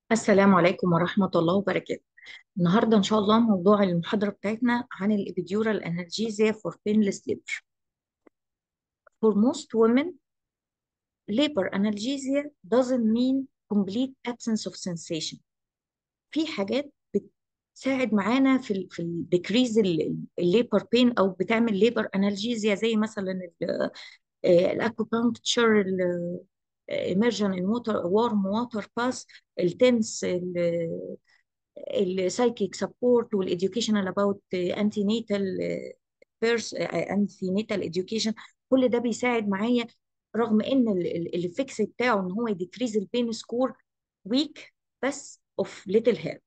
السلام عليكم ورحمة الله وبركاته النهاردة إن شاء الله موضوع المحاضرة بتاعتنا عن الإبيديورال أنالجيزيا for painless labor For most women labor analgesia doesn't mean complete absence of sensation في حاجات بتساعد معانا في ال في الديكريز الليبر بين أو بتعمل ليبر أنالجيزيا زي مثلا الأكوبانكتشر immersion in water warm water bath التنس السايكيك سبورت والإديوكيشنال اباوت انتي نيتال بيرس انتي نيتال education كل ده بيساعد معايا رغم ان الفيكس بتاعه ان هو يديكريز البين سكور ويك بس اوف ليتل هير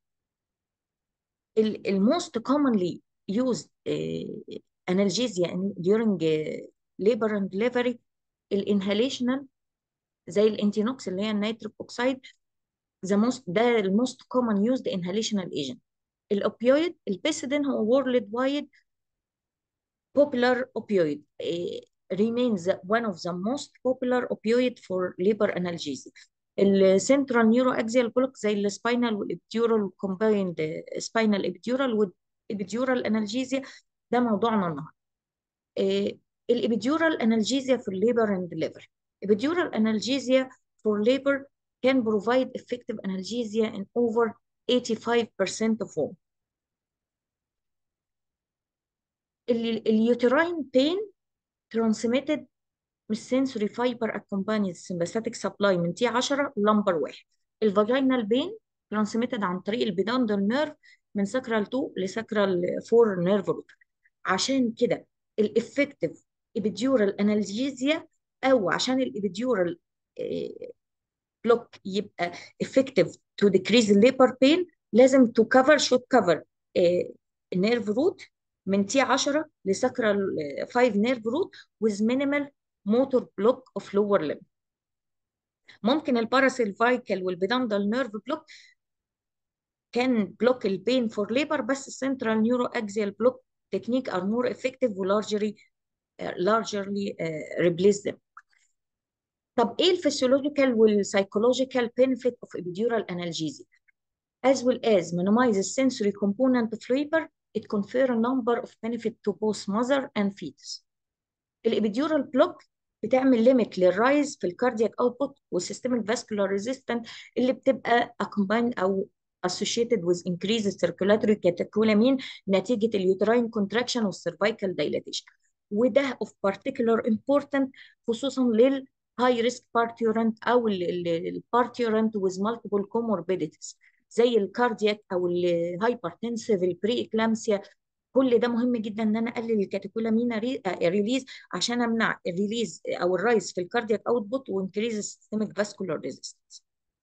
الموست commonly used uh, analgesia during uh, labor and delivery الانهاليشنال زي الانتينوكس اللي هي النيتريك اوكسيد the most ده الموست common used inhalational agent الاوبيويد البيسيدين هو world wide popular opioid eh, remains one of the most popular opioid for labor analgesia السنترال نيورو اكزيال بلوك زي السباينال والابيديورال كومبايند سباينال ابيديورال والابيديورال انالجيزيا ده موضوعنا النهارده إيه الابيديورال انالجيزيا في الليبر اند ليفر epidural analgesia for labor can provide effective analgesia in over 85% of women. اليوتراين pain transmitted من sensory fiber accompanied sympathetic supply من تي 10 لمبر واحد. الفاجينال بين transmitted عن طريق البيداندال نيرف من ساكرال 2 لساكرال 4 نيرف روت. عشان كده الافكتيف epidural analgesia او عشان الابيديورال بلوك يبقى effective to decrease labor pain لازم to cover should cover nerve root من تي 10 لساكرال 5 nerve root with minimal motor block of lower limb ممكن الباراسيلفايكال والبيداندال نيرف بلوك كان بلوك البين فور ليبر بس السنترال نيورو اكزيال بلوك تكنيك are more effective وlargely uh, largely uh, replace them طب ايه الفسيولوجيكال والسايكولوجيكال benefit of epidural analgesia as well as minimize the sensory component of labor it confer a number of benefit to both mother and fetus الابيديورال بلوك بتعمل ليميت للرايز في الكاردياك اوتبوت والسيستميك فاسكولار ريزيستنت اللي بتبقى accompanied او associated with increased circulatory catecholamine نتيجة اليوتراين contraction والcervical dilatation وده of particular important خصوصا لل high risk parturient او البارتيورنت with multiple comorbidities زي الكاردياك او الهايبرتنسيف البري اكلامسيا كل ده مهم جدا ان انا اقلل الكاتيكولامين ريليز عشان امنع الريليز او الرايز في الكاردياك اوتبوت وانكريز السيستميك فاسكولار ريزيستنس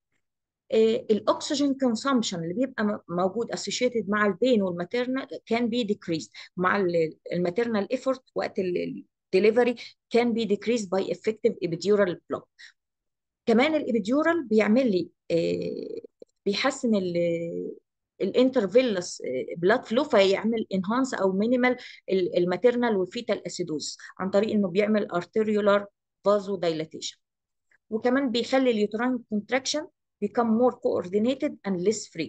الاكسجين كونسامشن اللي بيبقى موجود اسوشيتد مع البين والماتيرنال كان بي ديكريز مع الماتيرنال ايفورت وقت delivery can be decreased by effective epidural block كمان الابيديورال بيعمل لي آه بيحسن الانترفيلس بلاد فلو فيعمل انهانس او مينيمال الماتيرنال والفيتال اسيدوز عن طريق انه بيعمل ارتيريولار فازو دايلاتيشن وكمان بيخلي اليوتراين كونتراكشن become more coordinated and less free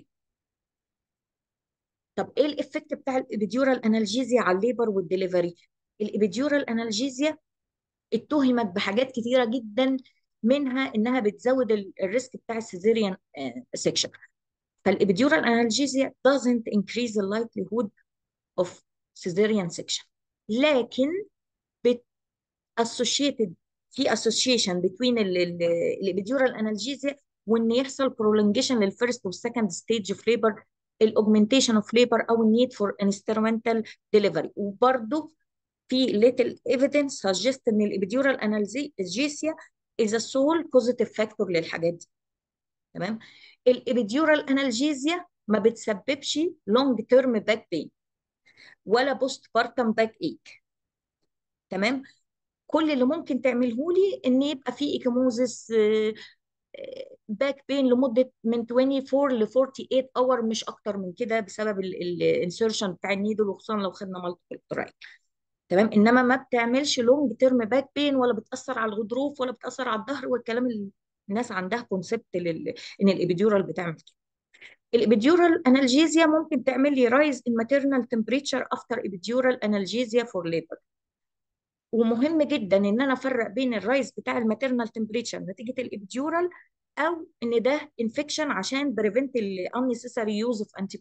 طب ايه الافكت بتاع الابيديورال انالجيزيا على الليبر والدليفري الابيديورال انالجيزيا اتهمت بحاجات كتيره جدا منها انها بتزود الريسك بتاع السيزيريان سيكشن فالابيديورال انالجيزيا doesn't increase the likelihood of cesarean section لكن بت associated في association between الابيديورال انالجيزيا وان يحصل prolongation للفيرست والسكند ستيج اوف ليبر الاوجمنتيشن اوف ليبر او النيد فور انسترومنتال ديليفري وبرضه في little evidence suggest ان الابيديورال analgesia is a sole positive factor للحاجات دي تمام الابيديورال analgesia ما بتسببش long term back pain ولا بوست بارتم باك ايك تمام كل اللي ممكن تعمله لي ان يبقى في ايكيموزس باك بين لمده من 24 ل 48 اور مش اكتر من كده بسبب الانسرشن بتاع النيدل وخصوصا لو خدنا مالتيبل ترايل تمام انما ما بتعملش لونج تيرم باك بين ولا بتاثر على الغضروف ولا بتاثر على الظهر والكلام الناس عندها كونسبت لل... ان الابيديورال بتعمل كده الابيديورال انالجيزيا ممكن تعمل لي رايز ان ماتيرنال تمبريتشر افتر ابيديورال انالجيزيا فور ليبر ومهم جدا ان انا افرق بين الرايز بتاع الماتيرنال تمبريتشر نتيجه الابيديورال او ان ده انفكشن عشان بريفنت الانسيسري يوز اوف انتي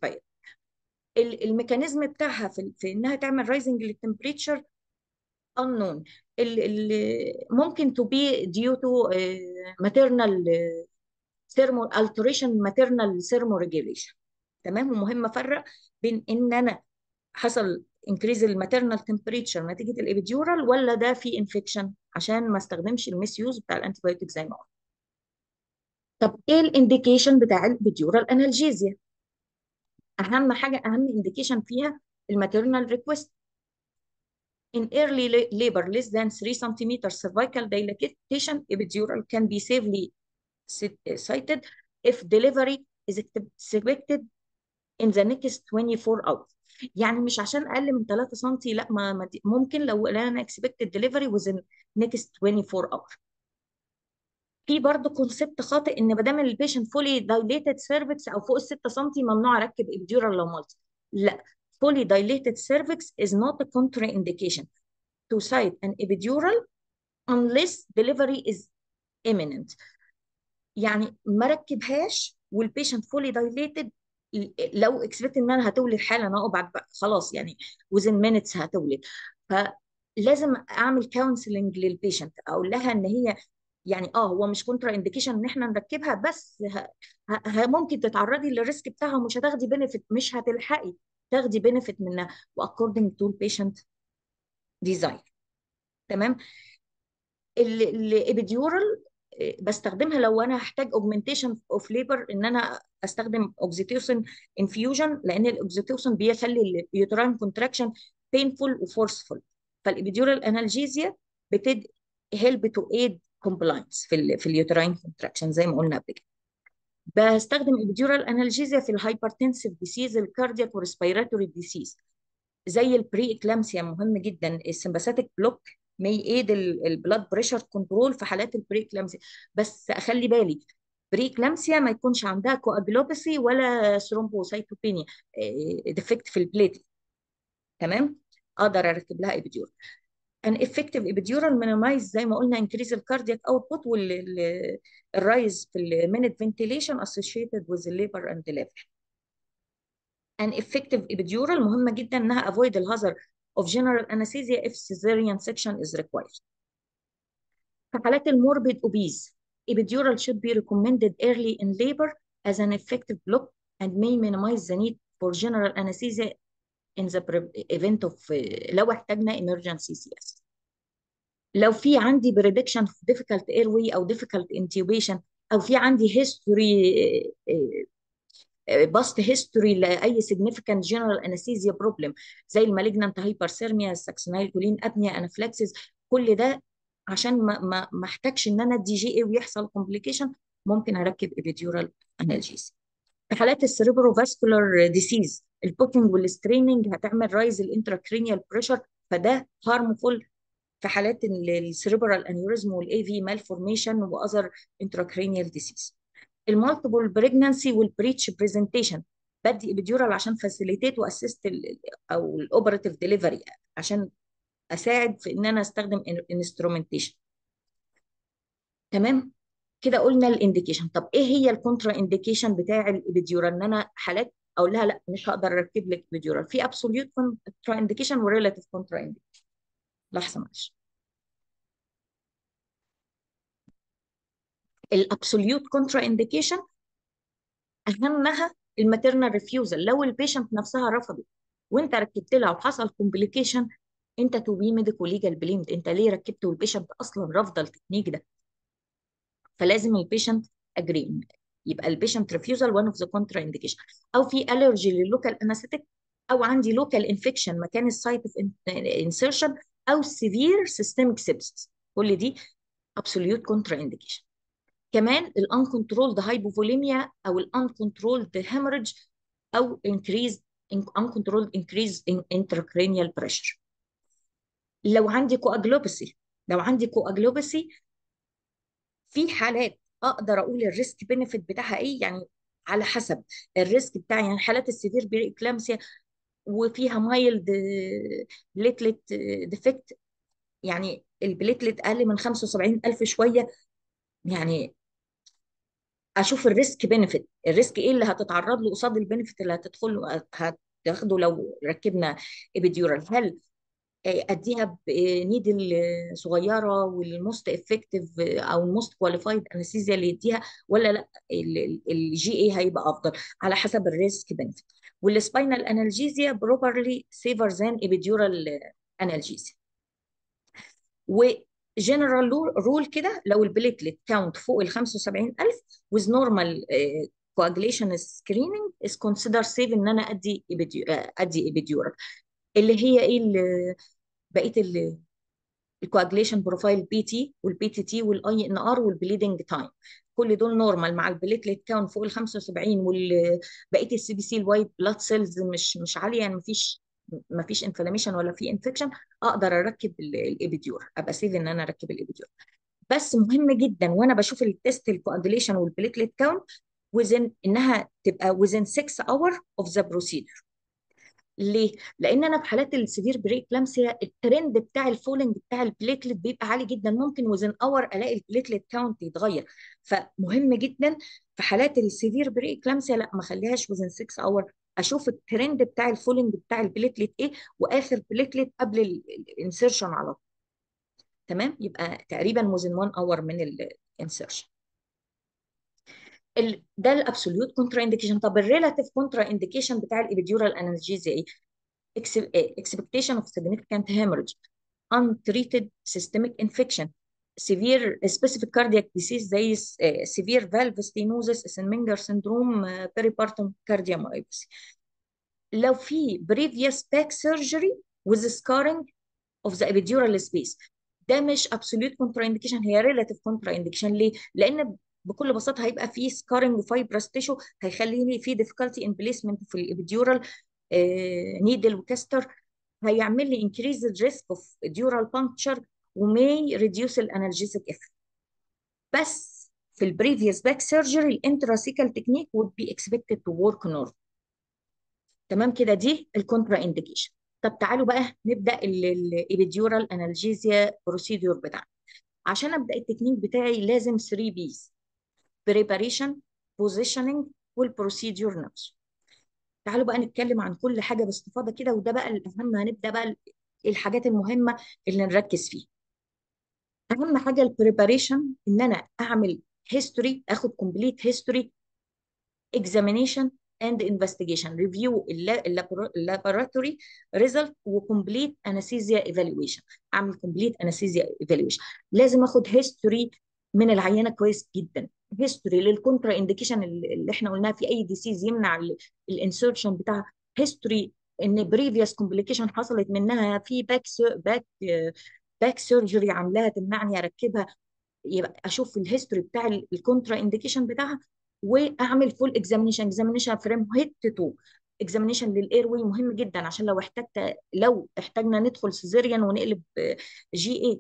الميكانيزم بتاعها في, في انها تعمل رايزنج للتمبريتشر unknown ال ال ممكن to be due to uh, maternal uh, thermo alteration maternal thermoregulation تمام ومهم افرق بين ان انا حصل انكريز الماتيرنال تمبريتشر نتيجه الابيديورال ولا ده في انفكشن عشان ما استخدمش الميس يوز بتاع الانتيبيوتيك زي ما قلت طب ايه الانديكيشن بتاع الابيديورال انالجيزيا اهم حاجه اهم انديكيشن فيها الماتيرنال ريكوست in early labor less than 3 centimeter cervical dilatation epidural can be safely cited if delivery is expected in the next 24 hours يعني مش عشان اقل من 3 سم لا ما ما ممكن لو انا expected delivery within next 24 hours في برضه كونسبت خاطئ ان ما دام البيشنت فولي دايليتد سيرفكس او فوق ال 6 سم ممنوع اركب ابيديورال لو مالتي لا fully dilated cervix is not a contraindication to cite an epidural unless delivery is imminent يعني ما ركبهاش والبيشنت فولي دايليتد لو اكسبكت ان انا هتولد حالا اهو بعد خلاص يعني within minutes هتولد فلازم اعمل كونسلنج للبيشنت اقول لها ان هي يعني اه هو مش كونترا انديكيشن ان احنا نركبها بس ه... ه... ممكن تتعرضي للريسك بتاعها ومش هتاخدي بنفيت مش هتلحقي تاخدي بنفيت منها واكوردنج تو البيشنت ديزاين تمام الابيديورال بستخدمها لو انا هحتاج اوجمنتيشن اوف ليبر ان انا استخدم اوكسيتوسين انفيوجن لان الاوكسيتوسين بيخلي اليوتراين كونتراكشن بينفول وفورسفول فالابيديورال انالجيزيا بتد هيلب تو ايد كومبلاينس في ال في اليوتراين كونتراكشن زي ما قلنا قبل كده بستخدم ابيديورال انالجيزيا في الهايبرتنسيف ديسيز الكاردياك وريسبيراتوري ديسيز زي البري اكلامسيا مهم جدا السمباثيك بلوك may aid البلاد بريشر كنترول في حالات البري اكلامسيا بس اخلي بالي بري اكلامسيا ما يكونش عندها كواجلوباسي ولا ثرومبوسايتوبينيا ديفكت في البليت تمام اقدر اركب لها ابيديورال an effective epidural minimize زي ما قلنا increase الكاردياك output والرايز في المينت ventilation associated with the labor and delivery. an effective epidural مهمة جدا انها avoid the hazard of general anesthesia if cesarean section is required. في حالات الموربيد obese epidural should be recommended early in labor as an effective block and may minimize the need for general anesthesia in the event of لو احتاجنا emergency CS. لو في عندي prediction of difficult airway او difficult intubation او في عندي history باست هيستوري لاي significant general anesthesia problem زي المالجنانت هايبرثيرميا الساكسونايل كولين ابنيا انافلاكسيس كل ده عشان ما ما ما احتاجش ان انا الدي جي اي ويحصل كومبليكيشن ممكن اركب ابيديورال انالجيز في حالات السيريبرو فاسكولار ديسيز البوكينج والستريننج هتعمل رايز الانتراكرينيال بريشر فده هارمفول في حالات السيريبرال انيوريزم والاي في مالفورميشن واذر انتراكرينيال ديسيز المالتيبل بريجنانسي والبريتش برزنتيشن بدي ابيديورال عشان فاسيليتيت واسيست او الاوبراتيف ديليفري عشان اساعد في ان انا استخدم انسترومنتيشن تمام كده قلنا الانديكيشن طب ايه هي الكونترا انديكيشن بتاع الابيديورال ان انا حالات اقول لها لا مش هقدر اركب لك ابيديورال في ابسوليوت كونترا انديكيشن وريلاتيف كونترا انديكيشن لحظه معلش الابسوليوت كونترا انديكيشن اهمها الماتيرنال ريفيوزل لو البيشنت نفسها رفضت وانت ركبت لها وحصل كومبليكيشن انت تو بي ميديكو ليجال بليمد انت ليه ركبت والبيشنت اصلا رافضه التكنيك ده فلازم البيشنت اجري يبقى البيشنت ريفيوزل وان اوف ذا كونترا انديكيشن او في الرجي لللوكال انستيك او عندي لوكال انفكشن مكان السايت اوف انسيرشن او سيفير سيستميك سيبسس كل دي ابسوليوت كونترا انديكيشن كمان الانكنترولد هايبوفوليميا او الانكنترولد هيموريدج او increased uncontrolled increase in intracranial pressure لو عندي كواجلوباسي لو عندي كواجلوباسي في حالات اقدر اقول الريسك بينفيت بتاعها ايه يعني على حسب الريسك بتاعي يعني حالات السيفير بري اكلامسيا وفيها مايلد بليتلت ديفكت يعني البليتلت اقل من 75000 شويه يعني اشوف الريسك بينفيت الريسك ايه اللي هتتعرض له قصاد البينفيت اللي هتدخل له هتاخده لو ركبنا ابيديورال هل اديها بنيدل صغيره والموست افكتيف او الموست كواليفايد انستيزيا اللي يديها ولا لا الجي اي هيبقى افضل على حسب الريسك بنفيت والسباينال انالجيزيا بروبرلي سيفر ذان ابيديورال انالجيزيا وجنرال رول كده لو البليتلت كاونت فوق ال 75000 with normal uh, coagulation screening is considered safe ان انا ادي ادي ابيديورال اللي هي ايه اللي بقيه الكواجليشن بروفايل بي تي والبي تي تي والاي ان ار والبليدنج تايم كل دول نورمال مع البليتلت كاونت فوق ال 75 وبقيه السي بي سي الوايت بلاد سيلز مش مش عاليه يعني مفيش مفيش انفلاميشن ولا في انفكشن اقدر اركب الابيديور ابقى سيف ان انا اركب الابيديور بس مهم جدا وانا بشوف التست الكواجليشن والبليتلت كاونت وزن انها تبقى within 6 اور اوف ذا بروسيدور ليه؟ لان انا في حالات السيفير بريك لامسيا الترند بتاع الفولنج بتاع البليتلت بيبقى عالي جدا ممكن وزن اور الاقي البليتلت كاونت يتغير فمهم جدا في حالات السيفير بريك لامسيا لا ما اخليهاش وزن 6 اور اشوف الترند بتاع الفولنج بتاع البليتلت ايه واخر بليتلت قبل الانسيرشن على طول تمام يبقى تقريبا وزن 1 اور من الانسيرشن ال... ده الابسوليوت كونترا انديكيشن طب الريلاتيف كونترا انديكيشن بتاع الابيديورال انالجيزيا ايه expectation of significant hemorrhage untreated systemic infection severe specific cardiac disease زي severe valve stenosis Eisenmenger syndrome peripartum cardiomyopathy لو في previous back surgery with scarring of the epidural space ده مش absolute contraindication هي relative contraindication ليه؟ لأن بكل بساطه هيبقى في سكارنج وفايبرس تيشو هيخليني في ديفيكالتي ان بليسمنت في الابيديورال نيدل وكاستر هيعمل لي انكريز الريسك اوف ديورال بانكتشر وماي ريديوس الانالجيسيك افكت بس في البريفيوس باك سيرجري الانتراسيكال تكنيك would be expected to work normal تمام كده دي الكونترا انديكيشن طب تعالوا بقى نبدا الابيديورال انالجيزيا بروسيدور بتاعنا عشان ابدا التكنيك بتاعي لازم 3 بيز preparation positioning والبروسيدور نفسه تعالوا بقى نتكلم عن كل حاجه باستفاضه كده وده بقى الاهم هنبدا بقى الحاجات المهمه اللي نركز فيها اهم حاجه البريباريشن ان انا اعمل هيستوري اخد كومبليت هيستوري examination and investigation review laboratory result وكمبليت anesthesia evaluation اعمل كومبليت anesthesia evaluation لازم اخد هيستوري من العينه كويس جدا هيستوري للكونترا انديكيشن اللي احنا قلناها في اي ديسيز يمنع الانسرشن بتاع هيستوري ان بريفيوس كومبليكيشن حصلت منها في باك باك باك سيرجري عاملاها تمنعني اركبها يبقى اشوف الهيستوري بتاع الكونترا انديكيشن بتاعها واعمل فول اكزامينشن اكزامينشن فريم هيد تو اكزامينشن للاير واي مهم جدا عشان لو احتجت لو احتاجنا ندخل سيزيريان ونقلب جي اي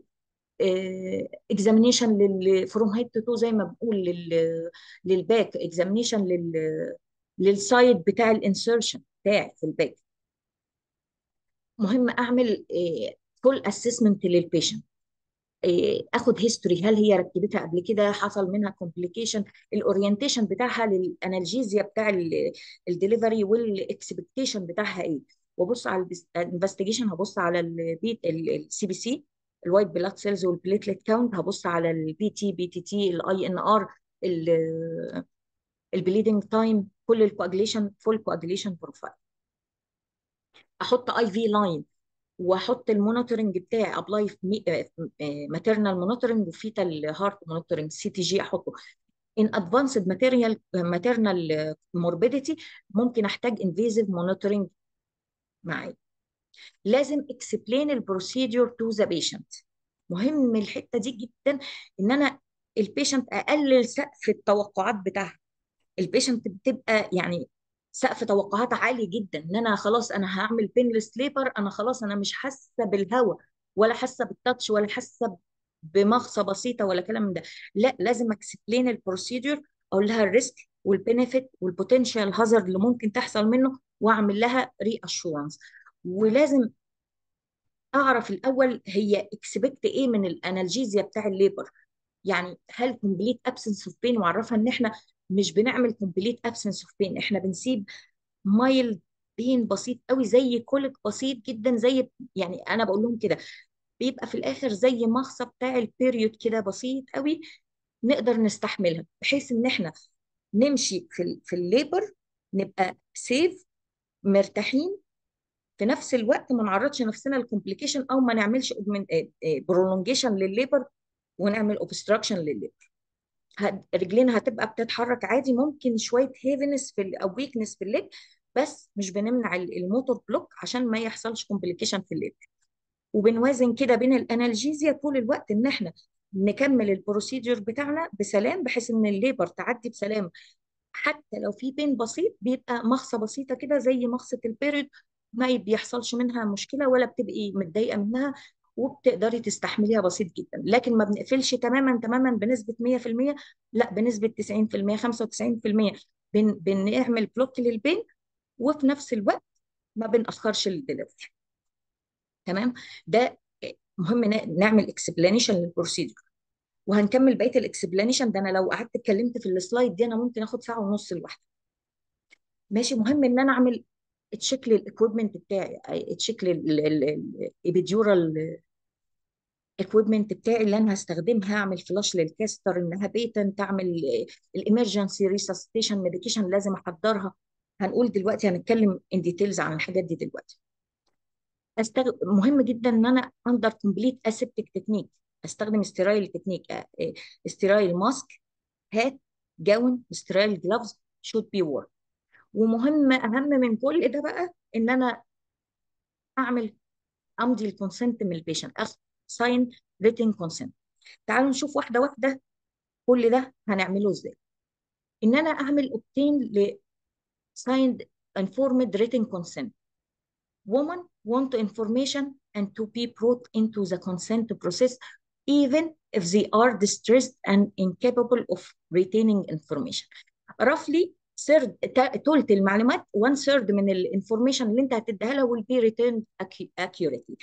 اكزامينيشن فروم هيد تو زي ما بقول لل للباك اكزامينيشن لل للسايد بتاع الانسرشن بتاعي في الباك مهم اعمل فول اسسمنت للبيشنت اخد هيستوري هل هي ركبتها قبل كده حصل منها كومبليكيشن الاورينتيشن بتاعها للانالجيزيا بتاع الدليفري والاكسبكتيشن بتاعها ايه وابص على الانفستيجيشن هبص على البيت السي بي سي الوايت بلاد سيلز والبليتلت كاونت هبص على البي تي بي تي تي الاي ان ار البليدنج تايم كل الكواجليشن فول كواجليشن بروفايل احط اي في لاين واحط المونيتورنج بتاعي ابلاي ماتيرنال مونيتورنج وفيتال هارت مونيتورنج سي تي جي احطه ان ادفانسد ماتيريال ماتيرنال موربيديتي ممكن احتاج انفيزيف مونيتورنج معايا لازم اكسبلين البروسيدور تو ذا بيشنت مهم الحته دي جدا ان انا البيشنت اقلل سقف التوقعات بتاعها البيشنت بتبقى يعني سقف توقعات عالي جدا ان انا خلاص انا هعمل بينلس ليبر انا خلاص انا مش حاسه بالهواء ولا حاسه بالتاتش ولا حاسه بمغصه بسيطه ولا كلام من ده لا لازم اكسبلين البروسيدور اقول لها الريسك والبينيفيت والبوتنشال هازارد اللي ممكن تحصل منه واعمل لها ري اشورنس ولازم اعرف الاول هي اكسبكت ايه من الانالجيزيا بتاع الليبر يعني هل كومبليت ابسنس اوف بين واعرفها ان احنا مش بنعمل كومبليت ابسنس اوف بين احنا بنسيب مايل بين بسيط قوي زي كولك بسيط جدا زي يعني انا بقول لهم كده بيبقى في الاخر زي مغصه بتاع البيريود كده بسيط قوي نقدر نستحملها بحيث ان احنا نمشي في ال في الليبر نبقى سيف مرتاحين في نفس الوقت ما نعرضش نفسنا للكومبليكيشن او ما نعملش برولونجيشن للليبر ونعمل اوبستراكشن للليبر رجلينا هتبقى بتتحرك عادي ممكن شويه هيفنس في ال- او ويكنس في الليج بس مش بنمنع ال- الموتور بلوك عشان ما يحصلش كومبليكيشن في الليبر وبنوازن كده بين الانالجيزيا طول الوقت ان احنا نكمل البروسيدور بتاعنا بسلام بحيث ان الليبر تعدي بسلام حتى لو في بين بسيط بيبقى مغصه بسيطه كده زي مغصه البيريد ما بيحصلش منها مشكله ولا بتبقي متضايقه منها وبتقدري تستحمليها بسيط جدا لكن ما بنقفلش تماما تماما بنسبه 100% لا بنسبه 90% 95% بن بنعمل بلوك للبين وفي نفس الوقت ما بنأخرش الدليفري تمام ده مهم ن- نعمل اكسبلانيشن للبروسيدور وهنكمل بقيه الاكسبلانيشن ده انا لو قعدت اتكلمت في السلايد دي انا ممكن اخد ساعه ونص لوحدي ماشي مهم ان انا اعمل تشيك للاكويبمنت بتاعي تشيك للابيديورال الاكويبمنت بتاعي اللي انا هستخدمها اعمل فلاش للكاستر انها بيتنت اعمل الامرجنسي ريسستيشن ميديكيشن لازم احضرها هنقول دلوقتي هنتكلم ان ديتيلز عن الحاجات دي دلوقتي أستغ... مهم جدا ان انا اندر كومبليت اسيبتك تكنيك استخدم استرايل تكنيك استرايل ماسك هات جاون استرايل جلافز شود بي وور ومهم اهم من كل ده بقى ان انا اعمل امضي الكونسنت من البيشنت اخد ساين ريتن كونسنت تعالوا نشوف واحده واحده كل ده هنعمله ازاي ان انا اعمل اوبتين ل signed informed written consent women want information and to be brought into the consent process even if they are distressed and incapable of retaining information. Roughly third تلت المعلومات one third من الانفورميشن اللي انت هتديها لها will be returned accurately.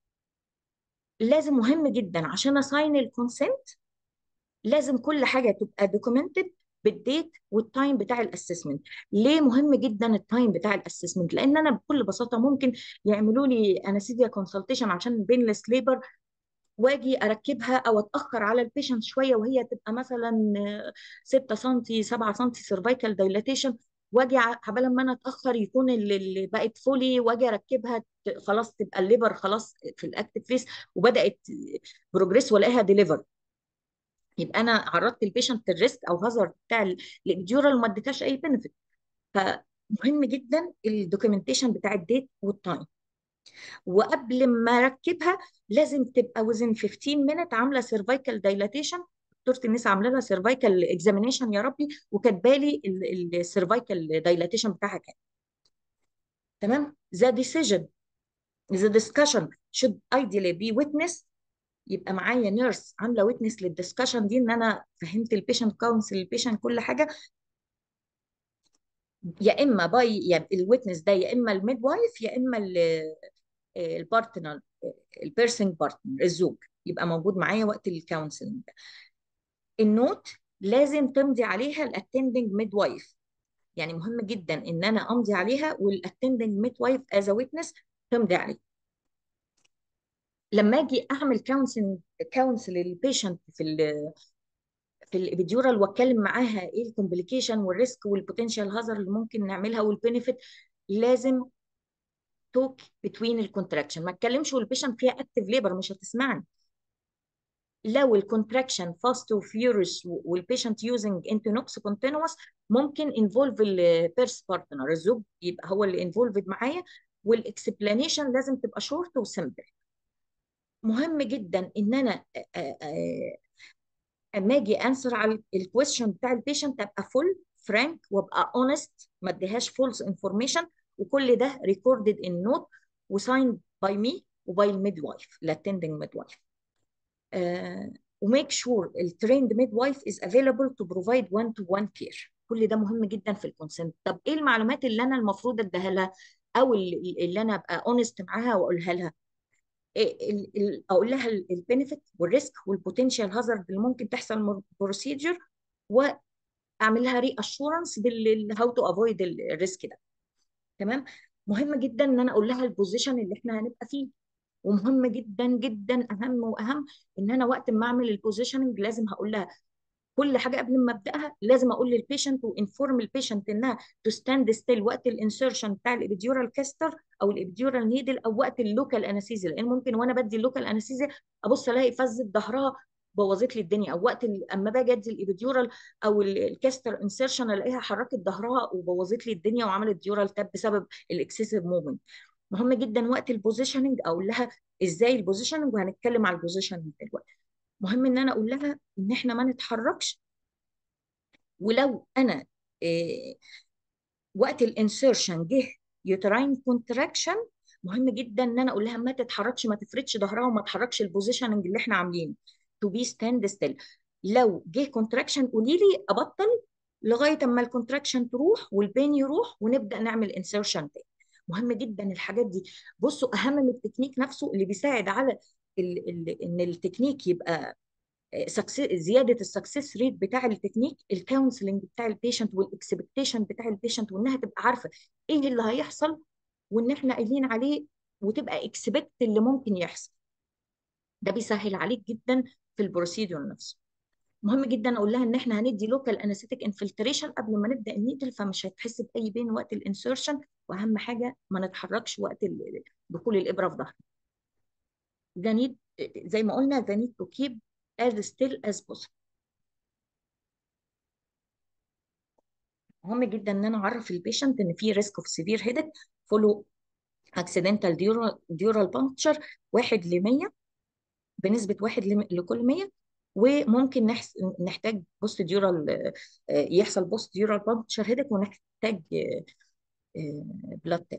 لازم مهم جدا عشان اساين الكونسنت لازم كل حاجه تبقى دوكيومنتد بالديت والتايم بتاع الاسسمنت ليه مهم جدا التايم بتاع الاسسمنت لان انا بكل بساطه ممكن يعملوا لي انستيزيا كونسلتيشن عشان بينلس ليبر واجي اركبها او اتاخر على البيشنت شويه وهي تبقى مثلا 6 سم 7 سم سيرفايكال دايلاتيشن واجي عبال ما انا اتاخر يكون اللي اللي بقت فولي واجي اركبها ت- خلاص تبقى الليبر خلاص في الاكتف فيس وبدات بروجريس والاقيها ديليفر يبقى انا عرضت البيشنت الريسك او هازارد بتاع الابديورال وما اديتهاش اي بنفيت فمهم جدا الدوكيومنتيشن بتاع الديت والتايم وقبل ما اركبها لازم تبقى within 15 minute عامله سيرفايكال دايلاتيشن دكتوره النساء عامله لها سيرفايكال اكزامينيشن يا ربي وكاتبه لي السيرفايكال دايلاتيشن بتاعها كام تمام the decision the discussion should ideally be witness يبقى معايا نيرس عامله ويتنس للدسكشن دي ان انا فهمت البيشنت كونسل البيشنت كل حاجه يا اما باي يعني الويتنس ده يا اما الميد وايف يا اما البارتنر البيرسنج بارتنر الزوج يبقى موجود معايا وقت الكونسلنج ده النوت لازم تمضي عليها الاتندنج ميد وايف يعني مهم جدا ان انا امضي عليها والاتندنج ميد وايف از ويتنس تمضي عليها لما اجي اعمل كونسل كونسل للبيشنت في ال في الابيديورال واتكلم معاها ايه الكومبليكيشن والريسك والبوتنشال هازارد اللي ممكن نعملها والبينيفيت لازم توك بتوين الكونتراكشن ما اتكلمش والبيشنت فيها اكتف ليبر مش هتسمعني لو الكونتراكشن فاست وفيوريس والبيشنت يوزنج انتونوكس كونتينوس ممكن انفولف البيرس بارتنر الزوج يبقى هو اللي انفولفد معايا والاكسبلانيشن لازم تبقى شورت وسمبل مهم جدا ان انا اما اجي انسر على الكويشن بتاع البيشنت ابقى فول فرانك وابقى اونست ما اديهاش فولس انفورميشن وكل ده ريكوردد ان نوت وسايند باي مي وباي الميد وايف الاتندنج ميد وايف وميك شور التريند ميد وايف از افيلبل تو بروفايد 1 تو 1 كير كل ده مهم جدا في الكونسنت طب ايه المعلومات اللي انا المفروض اديها لها او اللي اللي انا ابقى اونست معاها واقولها لها إيه ال- ال- اقول لها البينيفيت والريسك والبوتنشال هازارد اللي ممكن تحصل من البروسيجر واعمل لها ري اشورنس بالهاو تو افويد الريسك ده تمام مهم جدا ان انا اقول لها البوزيشن اللي احنا هنبقى فيه ومهم جدا جدا اهم واهم ان انا وقت ما اعمل البوزيشننج لازم هقول لها كل حاجه قبل ما ابداها لازم اقول للبيشنت وانفورم البيشنت انها تو ستاند ستيل وقت الانسرشن بتاع الابيديورال كاستر او الابيديورال نيدل او وقت اللوكال انستيزيا لان ممكن وانا بدي اللوكال انستيزيا ابص الاقي فزت ظهرها بوظت لي الدنيا او وقت ال- اما باجي ادي الابيديورال او ال- الكاستر انسرشن الاقيها حركت ظهرها وبوظت لي الدنيا وعملت ديورال تاب بسبب الاكسسيف موفمنت مهم جدا وقت البوزيشننج اقول لها ازاي البوزيشننج وهنتكلم على البوزيشننج دلوقتي مهم ان انا اقول لها ان احنا ما نتحركش ولو انا إيه وقت الانسيرشن جه يوتراين كونتراكشن مهم جدا ان انا اقول لها ما تتحركش ما تفردش ظهرها وما تحركش البوزيشننج اللي احنا عاملينه تو بي ستاند ستيل لو جه كونتراكشن قولي لي ابطل لغايه اما الكونتراكشن تروح والبين يروح ونبدا نعمل انسيرشن تاني مهم جدا الحاجات دي بصوا اهم من التكنيك نفسه اللي بيساعد على ال ال ان التكنيك يبقى سكسس زياده السكسس ريت بتاع التكنيك الكونسلنج بتاع البيشنت والاكسبكتيشن بتاع البيشنت وانها تبقى عارفه ايه اللي هيحصل وان احنا قايلين عليه وتبقى اكسبكت اللي ممكن يحصل ده بيسهل عليك جدا في البروسيدور نفسه مهم جدا اقول لها ان احنا هندي لوكال انستيك انفلتريشن قبل ما نبدا النيدل فمش هتحس باي بين وقت الانسيرشن واهم حاجه ما نتحركش وقت ال- دخول الابره في ظهرنا ده نيد زي ما قلنا the need to keep as still as possible مهم جدا ان انا اعرف البيشنت ان في ريسك اوف سيفير هيدك فولو اكسيدنتال ديورال بانكتشر 1 ل 100 بنسبه 1 لم- لكل 100 وممكن نحس نحتاج بوست ديورال يحصل بوست ديورال بانكتشر هيدك ونحتاج بلاد تاب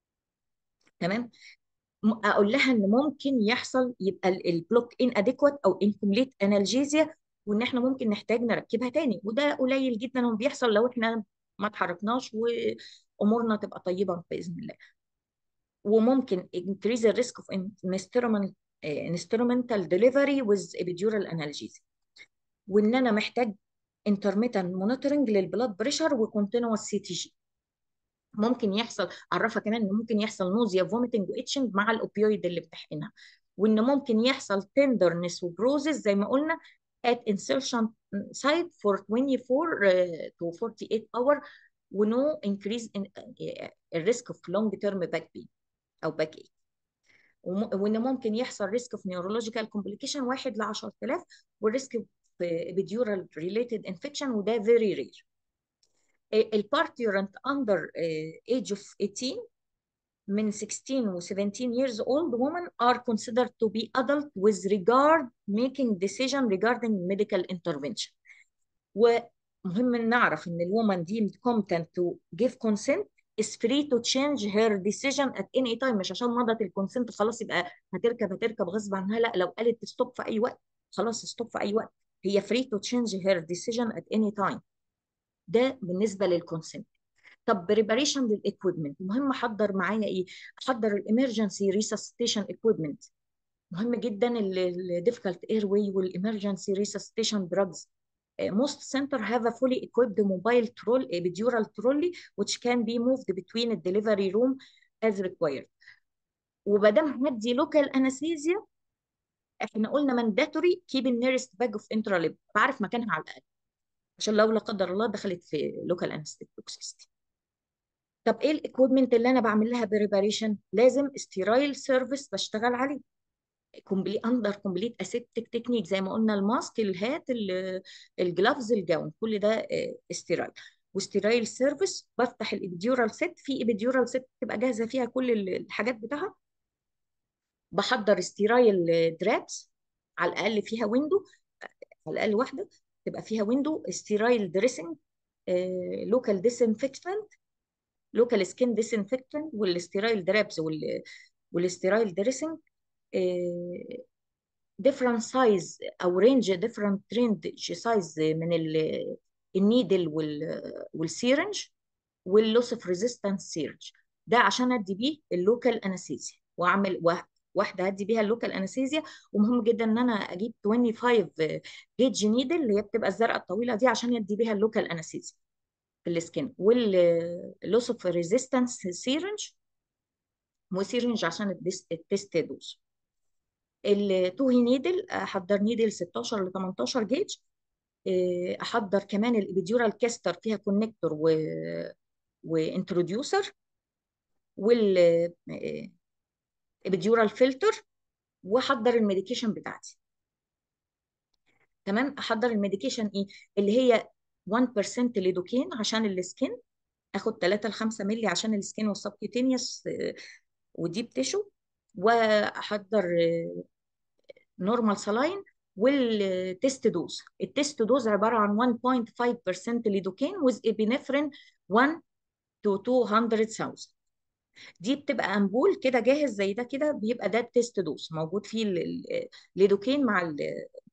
تمام م- اقول لها ان ممكن يحصل يبقى البلوك ان اديكوات او انكمبليت انالجيزيا وان احنا ممكن نحتاج نركبها تاني وده قليل جدا وبيحصل لو احنا ما اتحركناش وامورنا تبقى طيبه باذن الله وممكن increase the risk of instrumental instrumental delivery with epidural analgesia وان انا محتاج intermittent monitoring للبلاد بريشر وكونتينوس سي تي جي ممكن يحصل عرفها كمان ان ممكن يحصل نوزيا فوميتنج واتشنج مع الاوبيويد اللي بتحقنها وان ممكن يحصل تندرنس وبروزس زي ما قلنا at insertion site for 24 uh, to 48 hour ونو increase in uh, الريسك of long term back pain او باك ايك وان ممكن يحصل ريسك في نيورولوجيكال كومبليكيشن 1 ل 10000 والريسك في ابيديورال ريليتد انفكشن وده فيري رير البارتيورنت اندر ايج اوف 18 من 16 و 17 years old women are considered to be adult with regard making decision regarding medical intervention ومهم إن نعرف ان الومن دي competent to give consent is free to change her decision at any time مش عشان مضت الكونسنت خلاص يبقى هتركب هتركب غصب عنها لا لو قالت ستوب في اي وقت خلاص ستوب في اي وقت هي free to change her decision at any time ده بالنسبه للكونسنت طب بريباريشن للاكويبمنت مهم احضر معايا ايه احضر الامرجنسي ريسسيتيشن اكويبمنت مهم جدا الديفيكالت اير واي والامرجنسي ريسسيتيشن دراجز most center have a fully equipped mobile troll epidural trolley which can be moved between the delivery room as required وبدام هدي local anesthesia احنا قلنا mandatory keep the nearest bag of intralib بعرف مكانها على الاقل عشان لو لا قدر الله دخلت في local anesthetic toxicity طب ايه الاكويبمنت اللي انا بعمل لها بريباريشن لازم ستيرايل سيرفيس بشتغل عليه كومبلي اندر كومبليت اسيبتك تكنيك زي ما قلنا الماسك الهات ال- الجلافز الجاون كل ده استيرايل وستيرايل سيرفيس بفتح الابيديورال سيت في ابيديورال سيت تبقى جاهزه فيها كل ال- الحاجات بتاعها بحضر ستيرايل درابس على الاقل فيها ويندو على الاقل واحده تبقى فيها ويندو ستيرايل دريسنج لوكال ديسانفكتنت لوكال سكين ديسانفكتنت والستيرايل درابس وال والستيرايل دريسنج different size او range different range size من ال- النيدل وال والسيرنج واللوس اوف ريزيستنس سيرنج ده عشان ادي بيه اللوكال انستيزيا واعمل وا- واحده هدي بيها اللوكال انستيزيا ومهم جدا ان انا اجيب 25 جيج نيدل اللي هي بتبقى الزرقاء الطويله دي عشان يدي بيها اللوكال انستيزيا في السكين واللوس اوف ريزيستنس سيرنج وسيرنج عشان الديس- التست دوز التوهي نيدل احضر نيدل 16 ل 18 جيج إيه، احضر كمان الابيديورال كاستر فيها كونكتور و وانتروديوسر والابيديورال فلتر واحضر الميديكيشن بتاعتي تمام احضر الميديكيشن ايه اللي هي 1% ليدوكين عشان السكين اخد 3 ل 5 مللي عشان السكين والسبكيوتينيوس وديب تيشو واحضر نورمال سلاين والتست دوز التست دوز عباره عن 1.5% ليدوكين with epinephrine 1 to 200,000 دي بتبقى امبول كده جاهز زي ده كده بيبقى ده التست دوز موجود فيه ال- ال- الليدوكين مع ال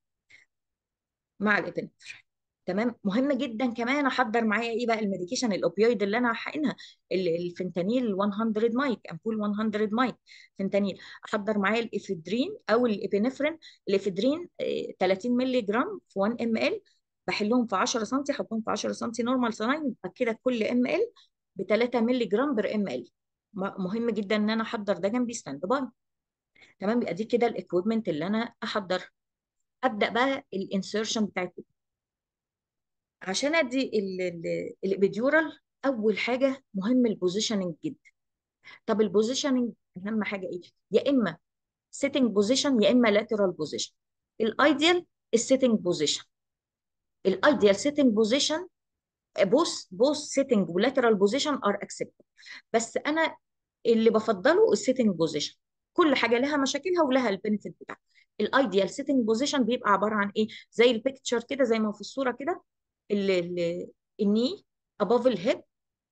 مع الابنفرين تمام مهم جدا كمان احضر معايا ايه بقى الميديكيشن الاوبيويد اللي انا هحقنها ال- الفنتانيل 100 مايك امبول 100 مايك فنتانيل احضر معايا الافيدرين او الابنفرين الافيدرين آه، 30 مللي جرام في 1 ام ال بحلهم في 10 سم احطهم في 10 سم نورمال سلاين يبقى كده كل ام ال ب 3 مللي جرام بر ام ال مهم جدا ان انا احضر ده جنبي ستاند باي تمام يبقى دي كده الاكويبمنت اللي انا احضر ابدا بقى الانسيرشن بتاعتي عشان ادي ال- ال- الابيديورال اول حاجه مهم البوزيشننج جدا طب البوزيشننج اهم حاجه ايه يا اما سيتنج بوزيشن يا اما لاترال بوزيشن الايديال السيتنج بوزيشن الايديال سيتنج بوزيشن بوث بوث سيتنج ولاترال بوزيشن ار اكسبتد بس انا اللي بفضله السيتنج بوزيشن كل حاجه لها مشاكلها ولها البنفيت بتاعها الايديال سيتنج بوزيشن بيبقى عباره عن ايه زي البيكتشر كده زي ما في الصوره كده ال- ال- الني above الهيد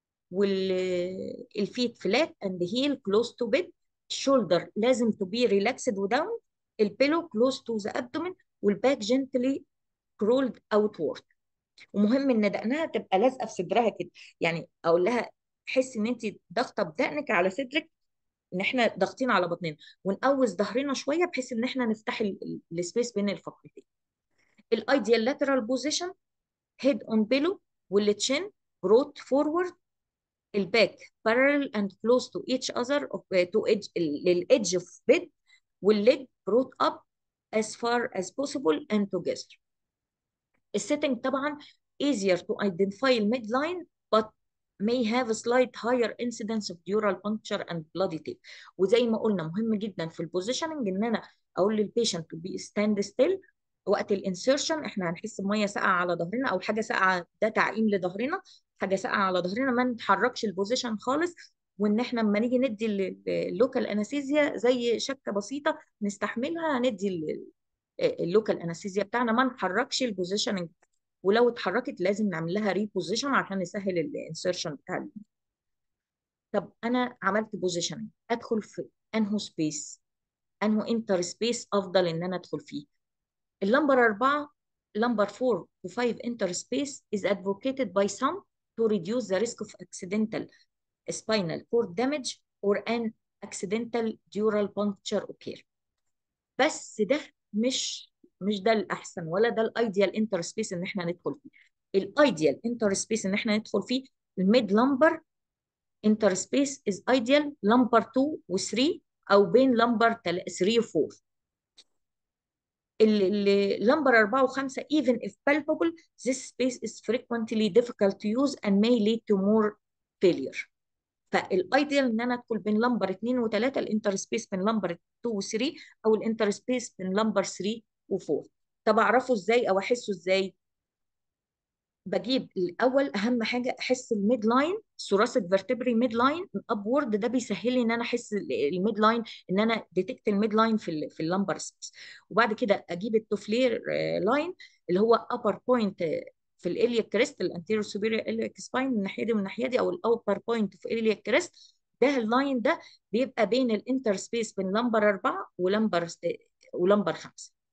والفيت فلات اند هيل كلوز تو بيد الشولدر لازم تو بي ريلاكسد وداون البيلو كلوز تو ذا ابدومين والباك جنتلي كرولد اوتورد ومهم ان دقنها تبقى لازقه في صدرها كده يعني اقول لها حس ان انت ضاغطه بدقنك على صدرك ان احنا ضاغطين على بطننا ونقوس ظهرنا شويه بحيث ان احنا نفتح السبيس بين الفقرتين الايديال لاترال بوزيشن هيد اون بيلو والتشين بروت فورورد الباك parallel and close to each other of, uh, to edge للإدج of bed والleg brought up as far as possible and together. السيتنج طبعا easier to identify the midline but may have a slight higher incidence of dural puncture and bloody tip وزي ما قلنا مهم جدا في البوزيشننج ان انا اقول للبيشنت to be stand still وقت الانسيرشن احنا هنحس بميه ساقعه على ظهرنا او حاجه ساقعه ده تعقيم لظهرنا حاجه ساقعه على ظهرنا ما نتحركش البوزيشن خالص وان احنا لما نيجي ندي اللوكال انستيزيا زي شكه بسيطه نستحملها ندي اللوكال انستيزيا بتاعنا ما نحركش البوزيشننج ولو اتحركت لازم نعمل لها ريبوزيشن عشان نسهل الانسيرشن بتاع ال- طب انا عملت بوزيشننج ادخل في انهو سبيس انهو انتر سبيس افضل ان انا ادخل فيه اللمبر أربعة number 4 to 5 interspace is advocated by some to reduce the risk of accidental spinal cord damage or an accidental dural puncture occur بس ده مش مش ده الأحسن ولا ده الايديال انترسبيس ان احنا ندخل فيه الايديال انترسبيس ان احنا ندخل فيه الميد لمبر انترسبيس is ideal lumbar 2 و 3 او بين lumbar 3 و 4 اللمبر 4 و5 even if palpable this space is frequently difficult to use and may lead to more failure فالايديال ان انا ادخل بين لمبر 2 و3 الانتر سبيس بين لمبر 2 و3 او الانتر سبيس بين لمبر 3 و4 طب اعرفه ازاي او احسه ازاي بجيب الاول اهم حاجه احس الميد لاين ثوراسيك فيرتبري ميد لاين ابورد ده بيسهل لي ان انا احس الميد لاين ان انا ديتكت الميد لاين في ال في اللمبر سبيس وبعد كده اجيب التوفلير لاين اللي هو ابر بوينت في الاليا كريست الانتيريور سوبيريور اليا سباين من الناحيه دي ومن الناحيه دي او الاوبر بوينت في اليا كريست ده اللاين ده بيبقى بين الانتر سبيس بين لمبر 4 ولمبر ولمبر 5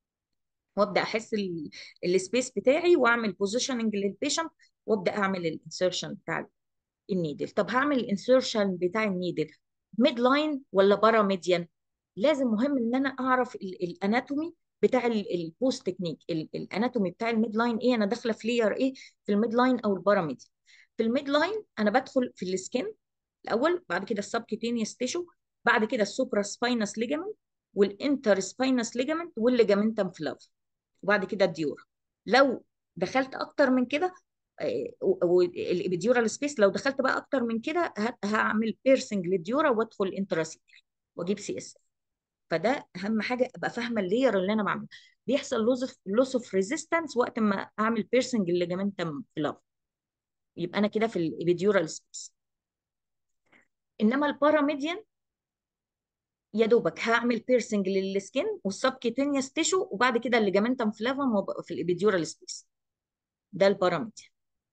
وابدا احس السبيس بتاعي واعمل بوزيشننج للبيشنت وابدا اعمل الانسرشن بتاع النيدل طب هعمل الانسرشن بتاع النيدل ميد لاين ولا بارا ميديان لازم مهم ان انا اعرف الاناتومي بتاع البوست تكنيك الاناتومي بتاع الميد لاين ايه انا داخله في لير ايه في الميد لاين او البارا ميديان في الميد لاين انا بدخل في السكين الاول بعد كده السبكيتينيوس تيشو بعد كده السوبرا سباينس ليجامنت والانتر سباينس ليجامنت والليجامنتم فلاف وبعد كده الديورا لو دخلت اكتر من كده والابيديورال سبيس لو دخلت بقى اكتر من كده هعمل بيرسنج للديورا وادخل انتراسيتير واجيب سي اس فده اهم حاجه ابقى فاهمه اللير اللي انا بعمله بيحصل لوس لوس اوف ريزيستنس وقت ما اعمل بيرسنج لليجامنتم فلاف يبقى انا كده في الابيديورال سبيس انما الباراميديان يا دوبك هعمل بيرسنج للسكين والسبكيتينيوس تيشو وبعد كده الليجامنتم فلافم وابقى في الابيديورال سبيس ده الباراميديان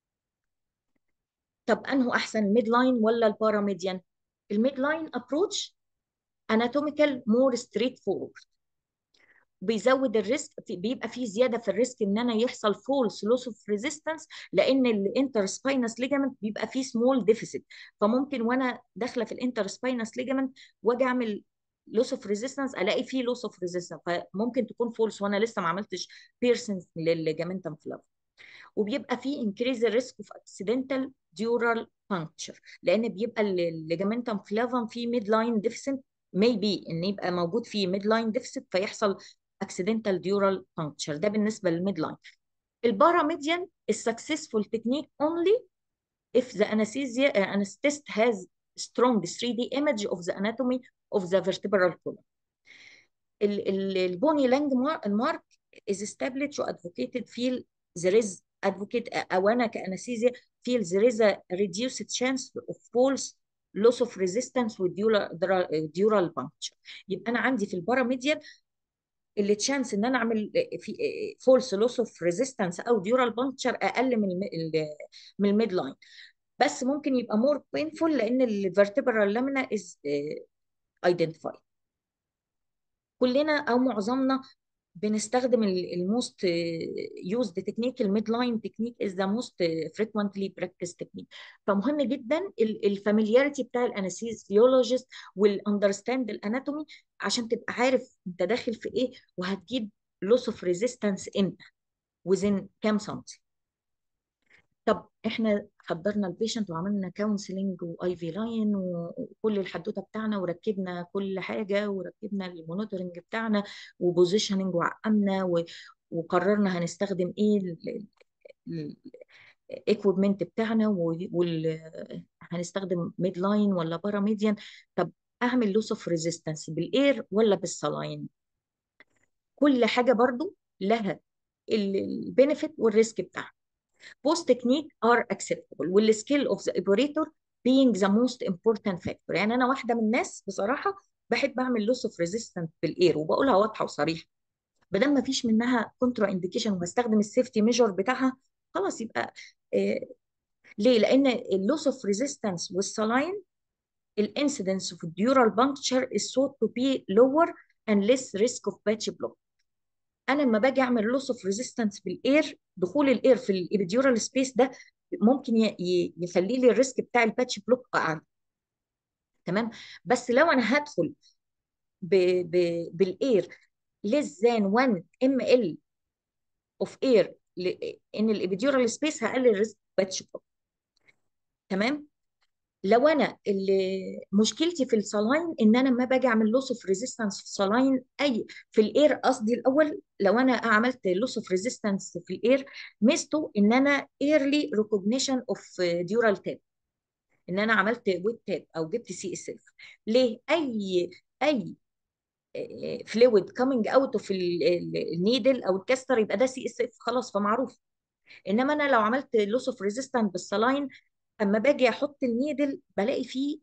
طب انه احسن ميد لاين ولا الباراميديان الميد لاين ابروتش اناتوميكال مور ستريت فورورد بيزود الريسك في بيبقى في زياده في الريسك ان انا يحصل فولس لوس اوف ريزيستنس لان الانتر سباينس ليجامنت بيبقى فيه سمول ديفيسيت فممكن وانا داخله في الانتر سباينس ليجامنت واجي اعمل لوس اوف ريزيستنس الاقي فيه لوس اوف ريزيستنس فممكن تكون فولس وانا لسه ما عملتش بيرسنس للجامنتم فلاف وبيبقى فيه انكريز الريسك اوف اكسيدنتال ديورال بانكتشر لان بيبقى الليجامنتم فلافم فيه ميد لاين ديفيسيت ميبي ان يبقى موجود فيه ميد لاين ديفيسيت فيحصل accidental dural puncture ده بالنسبه للميد لاين الباراميديان is successful technique only if the anesthesia uh, anesthetist has strong 3D image of the anatomy of the vertebral column البوني لانج مارك is established و advocated feel there is advocate او انا كانستيزيا feel there is a reduced chance of false loss of resistance with dural, dural puncture يبقى انا عندي في الباراميديان اللي تشانس ان انا اعمل في فولس لوس اوف ريزيستنس او ديورال بانكتشر اقل من من الميد لاين بس ممكن يبقى مور بينفول لان الفرتبرال لامينا از ايدنتيفايد كلنا او معظمنا بنستخدم الموست يوزد تكنيك الميد لاين تكنيك از ذا موست فريكوينتلي براكتس تكنيك فمهم جدا الفاميلياريتي بتاع الانستيزيولوجيست والاندرستاند الاناتومي عشان تبقى عارف انت داخل في ايه وهتجيب لوس اوف ريزيستنس امتى وزن كام سنتي طب احنا حضرنا البيشنت وعملنا كونسلنج واي في لاين وكل الحدوته بتاعنا وركبنا كل حاجه وركبنا المونيتورنج بتاعنا وبوزيشننج وعقمنا وقررنا هنستخدم ايه الايكويبمنت بتاعنا وال هنستخدم ميد لاين ولا بارا ميديان طب اعمل لوس اوف ريزيستنس بالاير ولا بالسلاين كل حاجه برضو لها البينفيت والريسك بتاعها both technique are acceptable والskill of the operator being the most important factor يعني انا واحده من الناس بصراحه بحب اعمل loss of resistance بالاير وبقولها واضحه وصريحه ما دام ما فيش منها كونترا انديكيشن وهستخدم السيفتي ميجر بتاعها خلاص يبقى آه ليه؟ لان اللوس اوف ريزيستنس والسلاين الانسيدنس of dural puncture is thought to be lower and less risk of patch block انا لما باجي اعمل لوس اوف ريزيستنس بالاير دخول الاير في الابيديورال سبيس ده ممكن يخلي لي الريسك بتاع الباتش بلوك اعلى تمام بس لو انا هدخل ب ب بالاير less than 1 ml اوف اير ان الابيديورال سبيس هقلل الريسك باتش بلوك تمام لو انا اللي مشكلتي في الصلاين ان انا لما باجي اعمل لوس اوف ريزيستنس في الصلاين اي في الاير قصدي الاول لو انا عملت لوس اوف ريزيستنس في الاير ميزته ان انا ايرلي ريكوجنيشن اوف ديورال تاب ان انا عملت ويت تاب او جبت سي اس اف ليه اي اي فلويد كامينج اوت اوف النيدل او الكاستر يبقى ده سي اس اف خلاص فمعروف انما انا لو عملت لوس اوف ريزيستنس بالصلاين اما باجي احط النيدل بلاقي فيه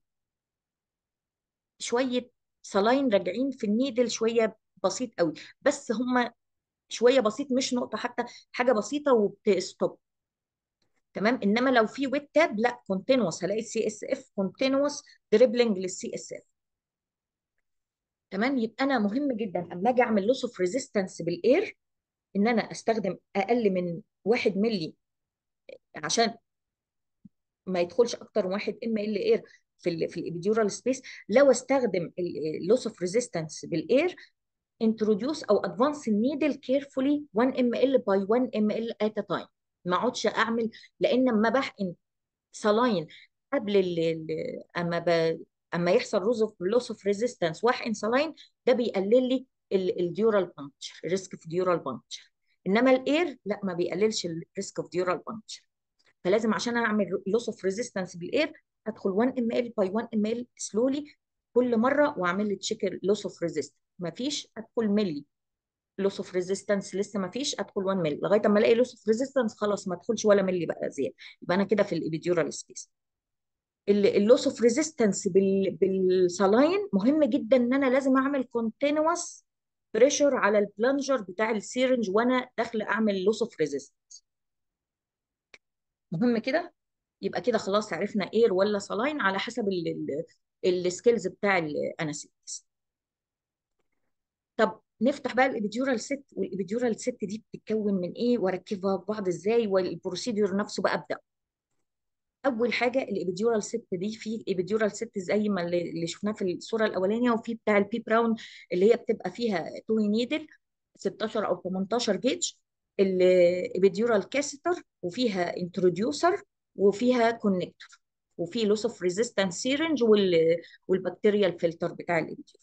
شويه صلاين راجعين في النيدل شويه بسيط قوي بس هم شويه بسيط مش نقطه حتى حاجه بسيطه وبتستوب تمام انما لو في ويت تاب لا كونتينوس هلاقي السي اس اف كونتينوس دريبلنج للسي اس اف تمام يبقى انا مهم جدا اما اجي اعمل لوس اوف ريزيستنس بالاير ان انا استخدم اقل من 1 ملي عشان ما يدخلش اكتر من 1 ام ال اير في ال في الابيديورال سبيس لو استخدم اللوس اوف ريزيستنس بالاير introduce او advance needle carefully 1 ml by 1 ml at a time ما اقعدش اعمل لان لما بحقن سلاين قبل ال ال- اما ب... اما يحصل لوس اوف ريزيستنس واحقن سلاين ده بيقلل لي الديورال بانكتشر ريسك في ديورال بانكتشر انما الاير لا ما بيقللش الريسك اوف ديورال بانكتشر فلازم عشان اعمل لوس اوف ريزيستنس بالاير ادخل 1 ام ال باي 1 ام ال سلولي كل مره واعمل لي تشيك لوس اوف ريزيستنس ما فيش ادخل ملي لوس اوف ريزيستنس لسه ما فيش ادخل 1 ملي لغايه اما الاقي لوس اوف ريزيستنس خلاص ما ادخلش ولا ملي بقى زياده يبقى انا كده في الابيديورال سبيس اللوس اوف ريزيستنس بالسلاين مهم جدا ان انا لازم اعمل كونتينوس بريشر على البلنجر بتاع السيرنج وانا داخله اعمل لوس اوف ريزيستنس مهم كده يبقى كده خلاص عرفنا اير ولا سلاين على حسب السكيلز بتاع الانستيز طب نفتح بقى الابيديورال ست والابيديورال ست دي بتتكون من ايه واركبها ببعض ازاي والبروسيدور نفسه بقى ابدا اول حاجه الابيديورال ست دي في ابيديورال ست زي ما اللي اللي شفناه في الصوره الاولانيه وفي بتاع البي براون اللي هي بتبقى فيها توي نيدل 16 او 18 جيج الابيديورال كاسيتر وفيها انتروديوسر وفيها كونكتور وفي لوس اوف ريزيستنس سيرنج والبكتيريال فلتر بتاع الابيديورال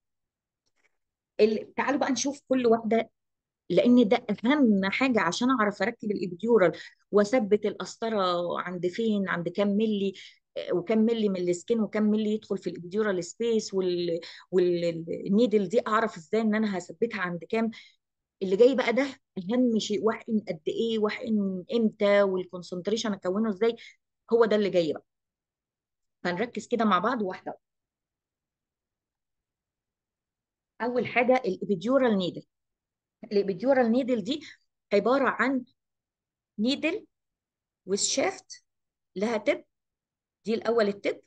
ال- تعالوا بقى نشوف كل واحده لان ده اهم حاجه عشان اعرف اركب الابيديورال واثبت القسطره عند فين عند كام ملي آه، وكام ملي من السكين وكام ملي يدخل في الابيديورال سبيس وال والنيدل دي اعرف ازاي ان انا هثبتها عند كام اللي جاي بقى ده اهم شيء واحقن قد ايه واحقن امتى والكونسنتريشن اكونه ازاي هو ده اللي جاي بقى فنركز كده مع بعض واحده واحدة. اول حاجه الابيديورال نيدل الابيديورال نيدل دي عباره عن نيدل والشافت لها تب دي الاول التب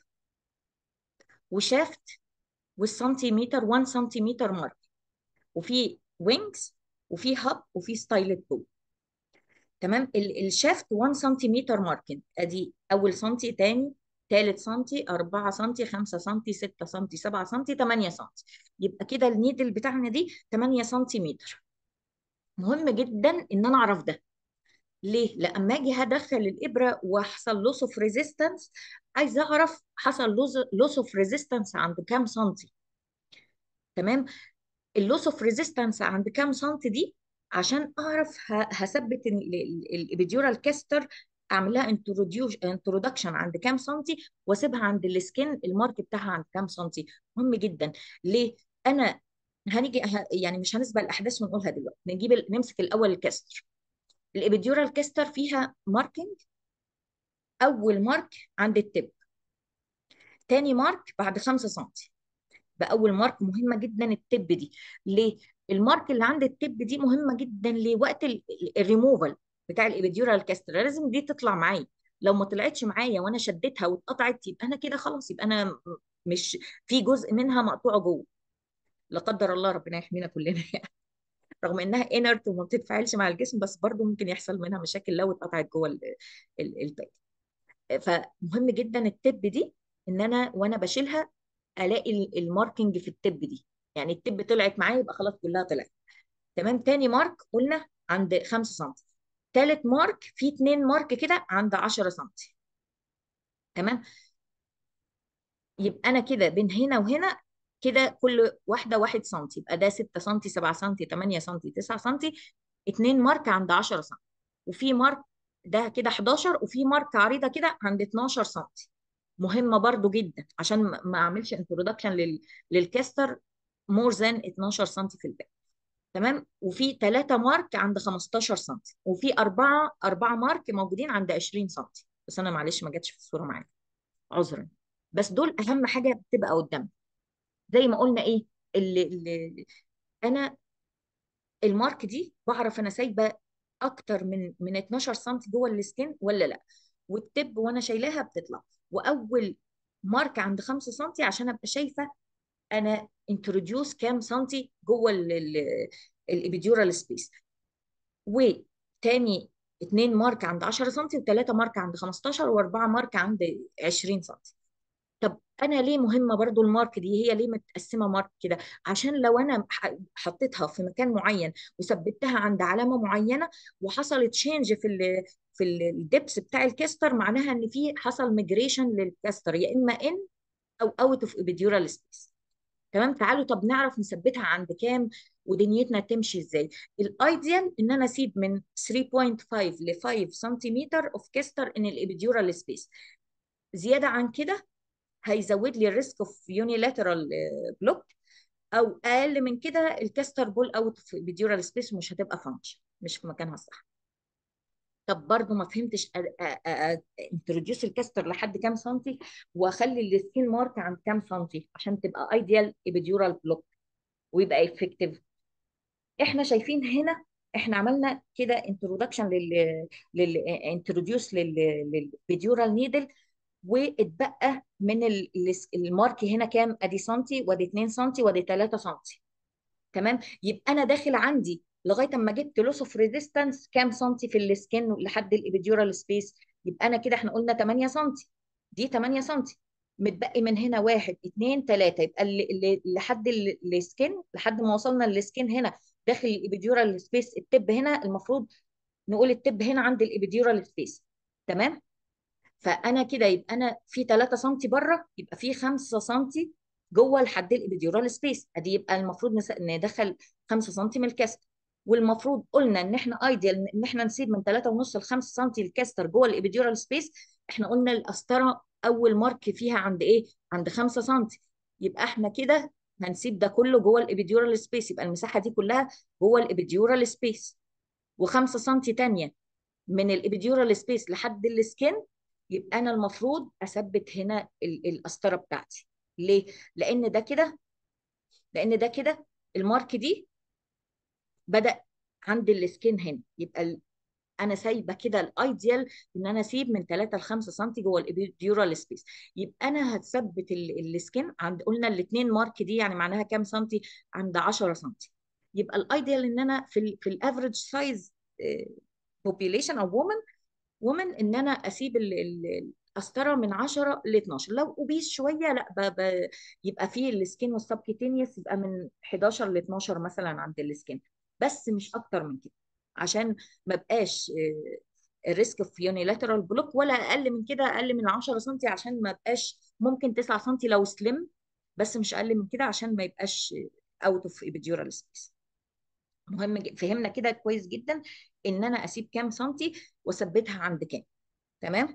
وشافت والسنتيمتر 1 سنتيمتر مارك وفي وينجز وفي هاب وفي ستايلت بو تمام ال- الشافت 1 سنتيمتر ماركن ادي اول سنتي تاني تالت سنتي 4 سنتي 5 سنتي 6 سنتي 7 سنتي 8 سنتي يبقى كده النيدل بتاعنا دي 8 سنتيمتر مهم جدا ان انا اعرف ده ليه؟ لما اجي هدخل الابره ويحصل لوس اوف ريزيستنس عايزه اعرف حصل لوس اوف ريزيستنس عند كام سنتي تمام اللوس اوف ريزيستنس عند كام سنتي دي عشان اعرف ه- هثبت الابيديورال كاستر اعمل لها انترودكشن عند كام سنتي واسيبها عند السكين المارك بتاعها عند كام سنتي مهم جدا ليه انا هنيجي ه- يعني مش هنسبق الاحداث ونقولها دلوقتي نجيب ال- نمسك الاول الكاستر الابيديورال كاستر فيها ماركينج اول مارك عند التب تاني مارك بعد 5 سم باول مارك مهمه جدا التب دي ليه المارك اللي عند التب دي مهمه جدا لوقت ال- ال- الريموفال بتاع الابيديورال كاستر لازم دي تطلع معايا لو ما طلعتش معايا وانا شديتها واتقطعت يبقى انا كده خلاص يبقى انا م- مش في جزء منها مقطوعه جوه لا قدر الله ربنا يحمينا كلنا يعني رغم انها انرت وما بتتفاعلش مع الجسم بس برضو ممكن يحصل منها مشاكل لو اتقطعت جوه ال- ال- الباقي فمهم جدا التب دي ان انا وانا بشيلها الاقي ال- الماركنج في التب دي يعني التب طلعت معايا يبقى خلاص كلها طلعت تمام تاني مارك قلنا عند 5 سم تالت مارك في اتنين مارك كده عند 10 سم تمام يبقى انا كده بين هنا وهنا كده كل واحده 1 سم يبقى ده 6 سم 7 سم 8 سم 9 سم اتنين مارك عند 10 سم وفي مارك ده كده 11 وفي مارك عريضه كده عند 12 سم مهمه برضو جدا عشان ما ما اعملش انترودكشن لل للكاستر مور ذان 12 سم في الباك تمام وفي ثلاثة مارك عند 15 سم وفي أربعة أربعة مارك موجودين عند 20 سم بس أنا معلش ما جاتش في الصورة معايا عذرا بس دول أهم حاجة بتبقى قدام زي ما قلنا إيه اللي, اللي أنا المارك دي بعرف أنا سايبة أكتر من من 12 سم جوه السكين ولا لا والتب وأنا شايلاها بتطلع وأول مارك عند 5 سم عشان أبقى شايفة انا انتروديوس كام سنتي جوه الابيديورال سبيس وتاني اتنين مارك عند 10 سم وتلاته مارك عند 15 واربعه مارك عند 20 سم طب انا ليه مهمه برضو المارك دي هي ليه متقسمه مارك كده عشان لو انا ح- حطيتها في مكان معين وثبتها عند علامه معينه وحصل تشينج في ال في الدبس بتاع الكاستر معناها ان في حصل ميجريشن للكاستر يا اما ان او اوت اوف ابيديورال سبيس تمام تعالوا طب نعرف نثبتها عند كام ودنيتنا تمشي ازاي الايديال ان انا اسيب من 3.5 ل 5 سنتيمتر اوف كاستر ان الابيديورال سبيس زياده عن كده هيزود لي الريسك اوف يونيلاترال بلوك او اقل من كده الكاستر بول اوت في ابيديورال سبيس مش هتبقى فانكشن مش في مكانها الصح طب برضو ما فهمتش انتروديوس الكاستر لحد كام سنتي واخلي السكين مارك عند كام سنتي عشان تبقى ايديال ابيديورال بلوك ويبقى افكتيف احنا شايفين هنا احنا عملنا كده انترودكشن لل لل انتروديوس للبيديورال نيدل واتبقى من ال- ال- المارك هنا كام ادي سنتي وادي 2 سنتي وادي 3 سنتي تمام يبقى انا داخل عندي لغايه اما جبت لوس اوف ريزيستنس كام سنتي في السكن لحد الابيديورال سبيس يبقى انا كده احنا قلنا 8 سنتي دي 8 سنتي متبقي من هنا واحد اتنين تلاته يبقى اللي اللي لحد ال- السكن لحد ما وصلنا للسكن هنا داخل الابيديورال سبيس التب هنا المفروض نقول التب هنا عند الابيديورال سبيس تمام فانا كده يبقى انا في 3 سم بره يبقى في 5 سم جوه الحد الابيديورال سبيس ادي يبقى المفروض نس- ندخل 5 سم من الكاستر والمفروض قلنا ان احنا ايديال ان احنا نسيب من 3.5 ل 5 سم الكاستر جوه الابيديورال سبيس احنا قلنا القسطره اول مارك فيها عند ايه عند 5 سم يبقى احنا كده هنسيب ده كله جوه الابيديورال سبيس يبقى المساحه دي كلها جوه الابيديورال سبيس و5 سم تانية من الابيديورال سبيس لحد السكن يبقى انا المفروض اثبت هنا ال- القسطره بتاعتي ليه لان ده كده لان ده كده المارك دي بدأ عند السكين هنا يبقى ال- انا سايبه كده الايديال ان انا اسيب من 3 ل 5 سم جوه الابيديورال سبيس يبقى انا هثبت ال- السكين عند قلنا الاثنين مارك دي يعني معناها كام سنتي عند 10 سم يبقى الايديال ان انا في ال في الافريج سايز بوبيليشن او وومن ومن ان انا اسيب ال- ال- القسطره من 10 ل 12 لو اوبيس شويه لا ب... ب... يبقى فيه السكين والسبكيتينيوس يبقى من 11 ل 12 مثلا عند السكين بس مش اكتر من كده عشان ما بقاش الريسك في يونيلاترال بلوك ولا اقل من كده اقل من 10 سم عشان ما بقاش ممكن 9 سم لو سليم بس مش اقل من كده عشان ما يبقاش اوت اوف ابيديورال سبيس مهم ج- فهمنا كده كويس جدا ان انا اسيب كام سنتي واثبتها عند كام تمام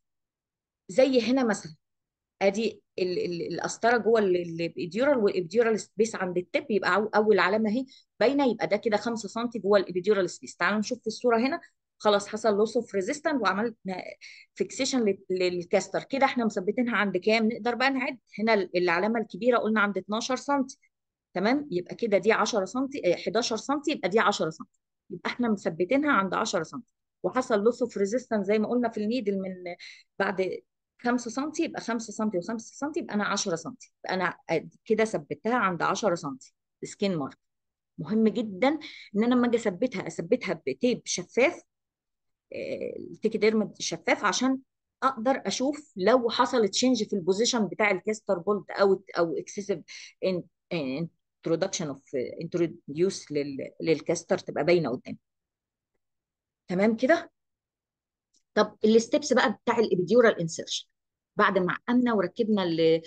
زي هنا مثلا ادي ال- ال- القسطره جوه ال- ال- الابيديورال والابيديورال سبيس عند التب يبقى أو- اول علامه اهي باينه يبقى ده كده 5 سم جوه الابيديورال سبيس تعالوا نشوف في الصوره هنا خلاص حصل لوس اوف ريزيستنت وعملنا فيكسيشن للكاستر كده احنا مثبتينها عند كام نقدر بقى نعد هنا ال- العلامه الكبيره قلنا عند 12 سم تمام يبقى كده دي 10 سم 11 سم يبقى دي 10 سم يبقى احنا مثبتينها عند 10 سم وحصل لوس اوف ريزيستنس زي ما قلنا في النيدل من بعد 5 سم يبقى 5 سم و5 سم يبقى انا 10 سم يبقى انا كده ثبتها عند 10 سم سكين مارك مهم جدا ان انا لما اجي اثبتها اثبتها بتيب شفاف آه، التيكيديرم شفاف عشان اقدر اشوف لو حصل تشينج في البوزيشن بتاع الكاستر بولت او او اكسسيف انترودكشن اوف انتروديوس للكاستر تبقى باينه قدامي تمام كده طب الستبس بقى بتاع الابيديورال انسرشن بعد ما عقمنا وركبنا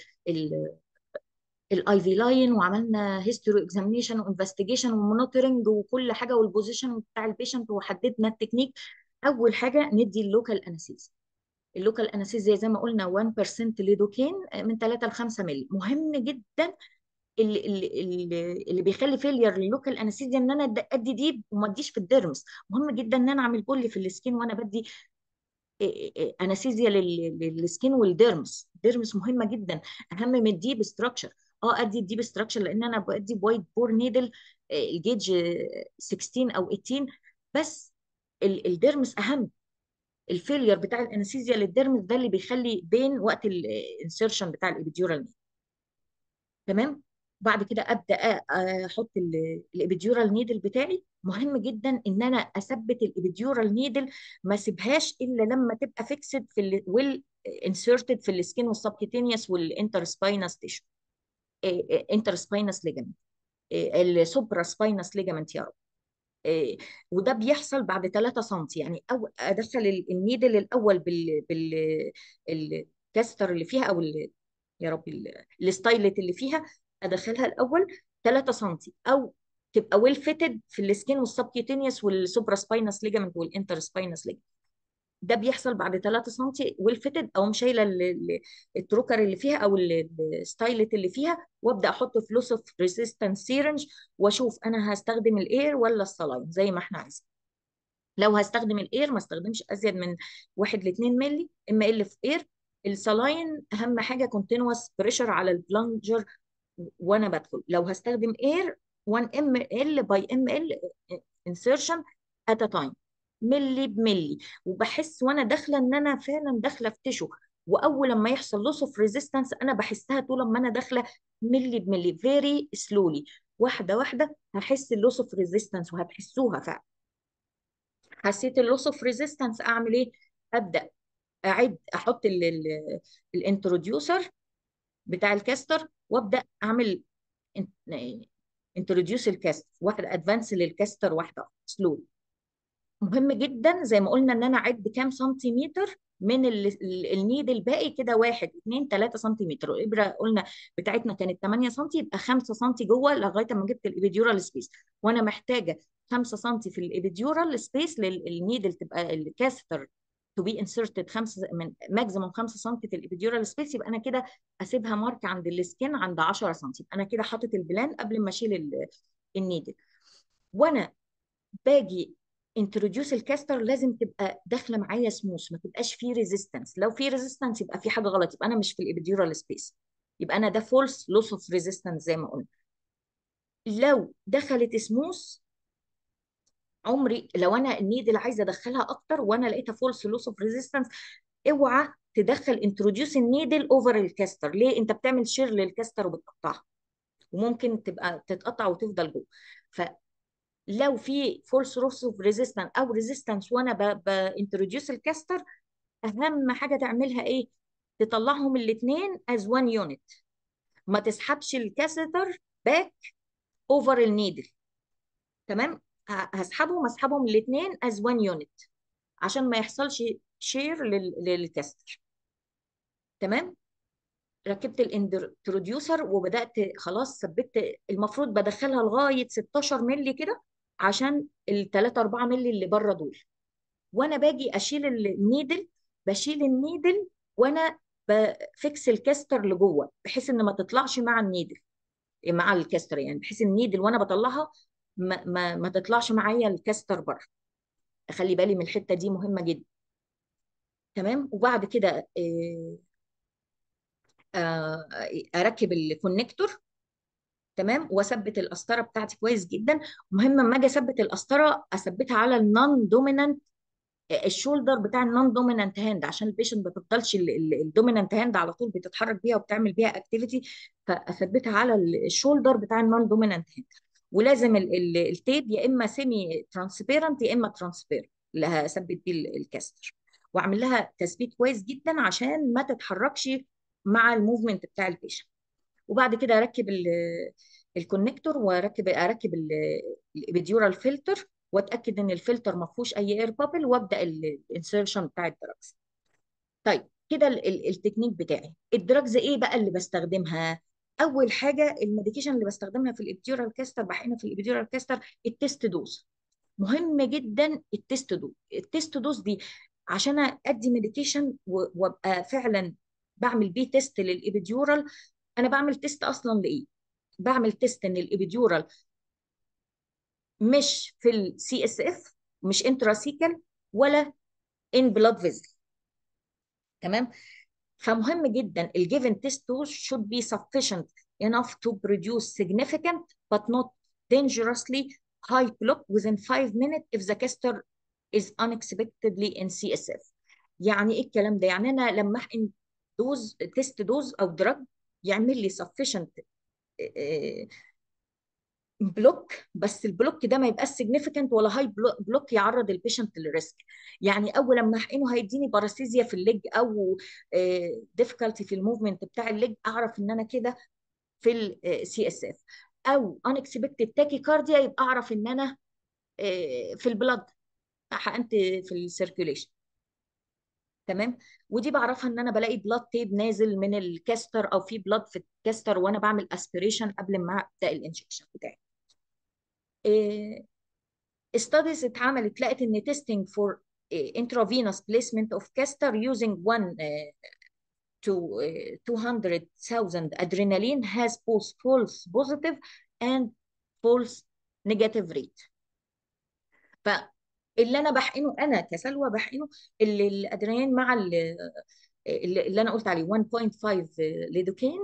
الاي في لاين وعملنا هيستوري اكزامينيشن وانفستيجيشن ومونيتورنج وكل حاجه والبوزيشن بتاع البيشنت وحددنا التكنيك اول حاجه ندي اللوكال انستيزيا اللوكال انستيزيا زي ما قلنا 1% ليدوكين من 3 ل 5 مللي مهم جدا اللي اللي اللي, اللي بيخلي فيلير للوكال انستيزيا ان انا أد- ادي ديب وما اديش في الديرمس مهم جدا ان انا اعمل بولي في السكين وانا بدي انستيزيا للسكين والديرمس الديرمس مهمه جدا اهم من الديب ستراكشر اه ادي الديب ستراكشر لان انا بدي بوايت بور نيدل الجيج 16 او 18 بس ال- الديرمس اهم الفيلير بتاع الانستيزيا للديرمس ده اللي بيخلي بين وقت الانسيرشن بتاع الابيديورال تمام بعد كده ابدا أ- احط ال- الابيديورال نيدل بتاعي مهم جدا ان انا اثبت الابيديورال نيدل ما اسيبهاش الا لما تبقى فيكسد في ال ويل انسيرتد في السكين والسبكيتينيوس والانتر سباينس تيشو انتر سباينس ليجامنت السوبرا سباينس ليجامنت يا رب إيه، وده بيحصل بعد 3 سم يعني او ادخل ال- النيدل الاول بال بال الكاستر اللي فيها او ال- يا رب ال- الستايلت اللي فيها ادخلها الاول 3 سم او تبقى ويل فيتد في السكين والسبكيوتينيوس والسوبرا سباينس ليجامنت والانتر سباينس ليجامنت ده بيحصل بعد 3 سم ويل فيتد او شايله ال- ال- التروكر اللي فيها او ال- الستايلت اللي فيها وابدا احط فلوس اوف ريزيستنس سيرنج واشوف انا هستخدم الاير ولا الصلاين زي ما احنا عايزين لو هستخدم الاير ما استخدمش ازيد من 1 ل 2 مللي ام ال في اير السلاين اهم حاجه كونتينوس بريشر على البلانجر وانا بدخل لو هستخدم اير 1 ام ال باي ام ال انسيرشن ات ا تايم ملي بملي وبحس وانا داخله ان انا فعلا داخله في تشو واول لما يحصل لوس اوف ريزيستنس انا بحسها طول ما انا داخله ملي بملي فيري سلولي واحده واحده هحس اللوس اوف ريزيستنس وهتحسوها فعلا حسيت اللوس اوف ريزيستنس اعمل ايه ابدا اعد احط الانتروديوسر بتاع الكاستر وابدا اعمل انتروديوس الكاستر واحده ادفانس للكاستر واحده سلو مهم جدا زي ما قلنا ان انا اعد كام سنتيمتر من ال- ال- النيد الباقي كده واحد اتنين تلاتة سنتيمتر الابره قلنا بتاعتنا كانت 8 سنتي يبقى 5 سنتي جوه لغايه ما جبت الابيديورال سبيس وانا محتاجه 5 سنتي في الابيديورال سبيس للنيدل تبقى الكاستر تو بي انسرتد 5 من ماكسيموم 5 سنتي في الابيديورال سبيس يبقى انا كده اسيبها مارك عند السكين عند 10 سنتي انا كده حاطط البلان قبل ما اشيل ال- النيدل وانا باجي انتروديوس الكاستر لازم تبقى داخله معايا سموث ما تبقاش فيه ريزيستنس لو في ريزيستنس يبقى في حاجه غلط يبقى انا مش في الابيديورال سبيس يبقى انا ده فولس لوس اوف ريزيستنس زي ما قلنا لو دخلت سموث عمري لو انا النيدل عايزه ادخلها اكتر وانا لقيتها فولس لوس اوف ريزيستنس اوعى تدخل انتروديوس النيدل اوفر الكاستر ليه انت بتعمل شير للكاستر وبتقطعها وممكن تبقى تتقطع وتفضل جوه لو في فولس روس اوف ريزيستنس او ريزيستنس وانا بانتروديوس الكاستر اهم حاجه تعملها ايه تطلعهم الاثنين از وان يونت ما تسحبش الكاستر باك اوفر النيدل تمام ه- هسحبهم اسحبهم الاثنين از وان يونت عشان ما يحصلش شير للكاستر تمام ركبت الانتروديوسر وبدات خلاص ثبت المفروض بدخلها لغايه 16 مللي كده عشان ال 3 4 مللي اللي بره دول وانا باجي اشيل النيدل بشيل النيدل وانا بفكس الكاستر لجوه بحيث ان ما تطلعش مع النيدل مع الكاستر يعني بحيث النيدل وانا بطلعها ما, ما, ما تطلعش معايا الكاستر بره اخلي بالي من الحته دي مهمه جدا تمام وبعد كده آه، آه، اركب الكونكتور تمام واثبت القسطره بتاعتي كويس جدا مهم اما اجي اثبت القسطره اثبتها على النون دومينانت الشولدر بتاع النون دومينانت هاند عشان البيشنت ما تفضلش الدومينانت هاند على طول بتتحرك بيها وبتعمل بيها اكتيفيتي فاثبتها على ال- الشولدر بتاع النون دومينانت هاند ولازم ال- ال- التيب يا اما سيمي ترانسبيرنت يا اما ترانسبيرنت اللي هثبت بيه ال- الكاستر واعمل لها تثبيت كويس جدا عشان ما تتحركش مع الموفمنت بتاع البيشنت وبعد كده اركب ال- الكونكتور واركب اركب الابيديورال فلتر واتاكد ان الفلتر ما فيهوش اي اير بابل وابدا الانسيرشن بتاع الدراجز طيب كده ال- ال- التكنيك بتاعي الدراجز ايه بقى اللي بستخدمها اول حاجه الميديكيشن اللي بستخدمها في الابيديورال كاستر بحقنها في الابيديورال كاستر التست دوز مهم جدا التست دوز التست دوز دي عشان ادي ميديكيشن وابقى فعلا بعمل بيه تيست للابيديورال انا بعمل تيست اصلا لايه بعمل تيست ان الابيديورال مش في السي اس اف مش انتراسيكال ولا ان بلاد فيزل تمام فمهم جدا الجيفن تيست dose should be sufficient enough to produce significant but not dangerously high block within 5 minutes if the caster is unexpectedly in CSF يعني ايه الكلام ده يعني انا لما احقن دوز تيست دوز او دراج يعمل لي sufficient بلوك بس البلوك ده ما يبقاش سيجنيفيكانت ولا هاي بلوك يعرض البيشنت للريسك يعني اول لما احقنه هيديني باراسيزيا في الليج او ديفيكالتي في الموفمنت بتاع الليج اعرف ان انا كده في السي اس اف او unexpected تاكيكارديا يبقى اعرف ان انا في البلد حقنت في السيركيوليشن تمام ودي بعرفها ان انا بلاقي بلاد تيب نازل من الكاستر او في بلاد في الكاستر وانا بعمل اسبيريشن قبل ما ابدا الانجكشن بتاعي ستاديز اتعملت لقت ان تيستينج فور intravenous placement of caster using one uh, to uh, 200,000 adrenaline has both false positive and false negative rate فاللي انا بحقنه انا كسلوى بحقنه اللي الادرينالين مع اللي, اللي انا قلت عليه 1.5 ليدوكين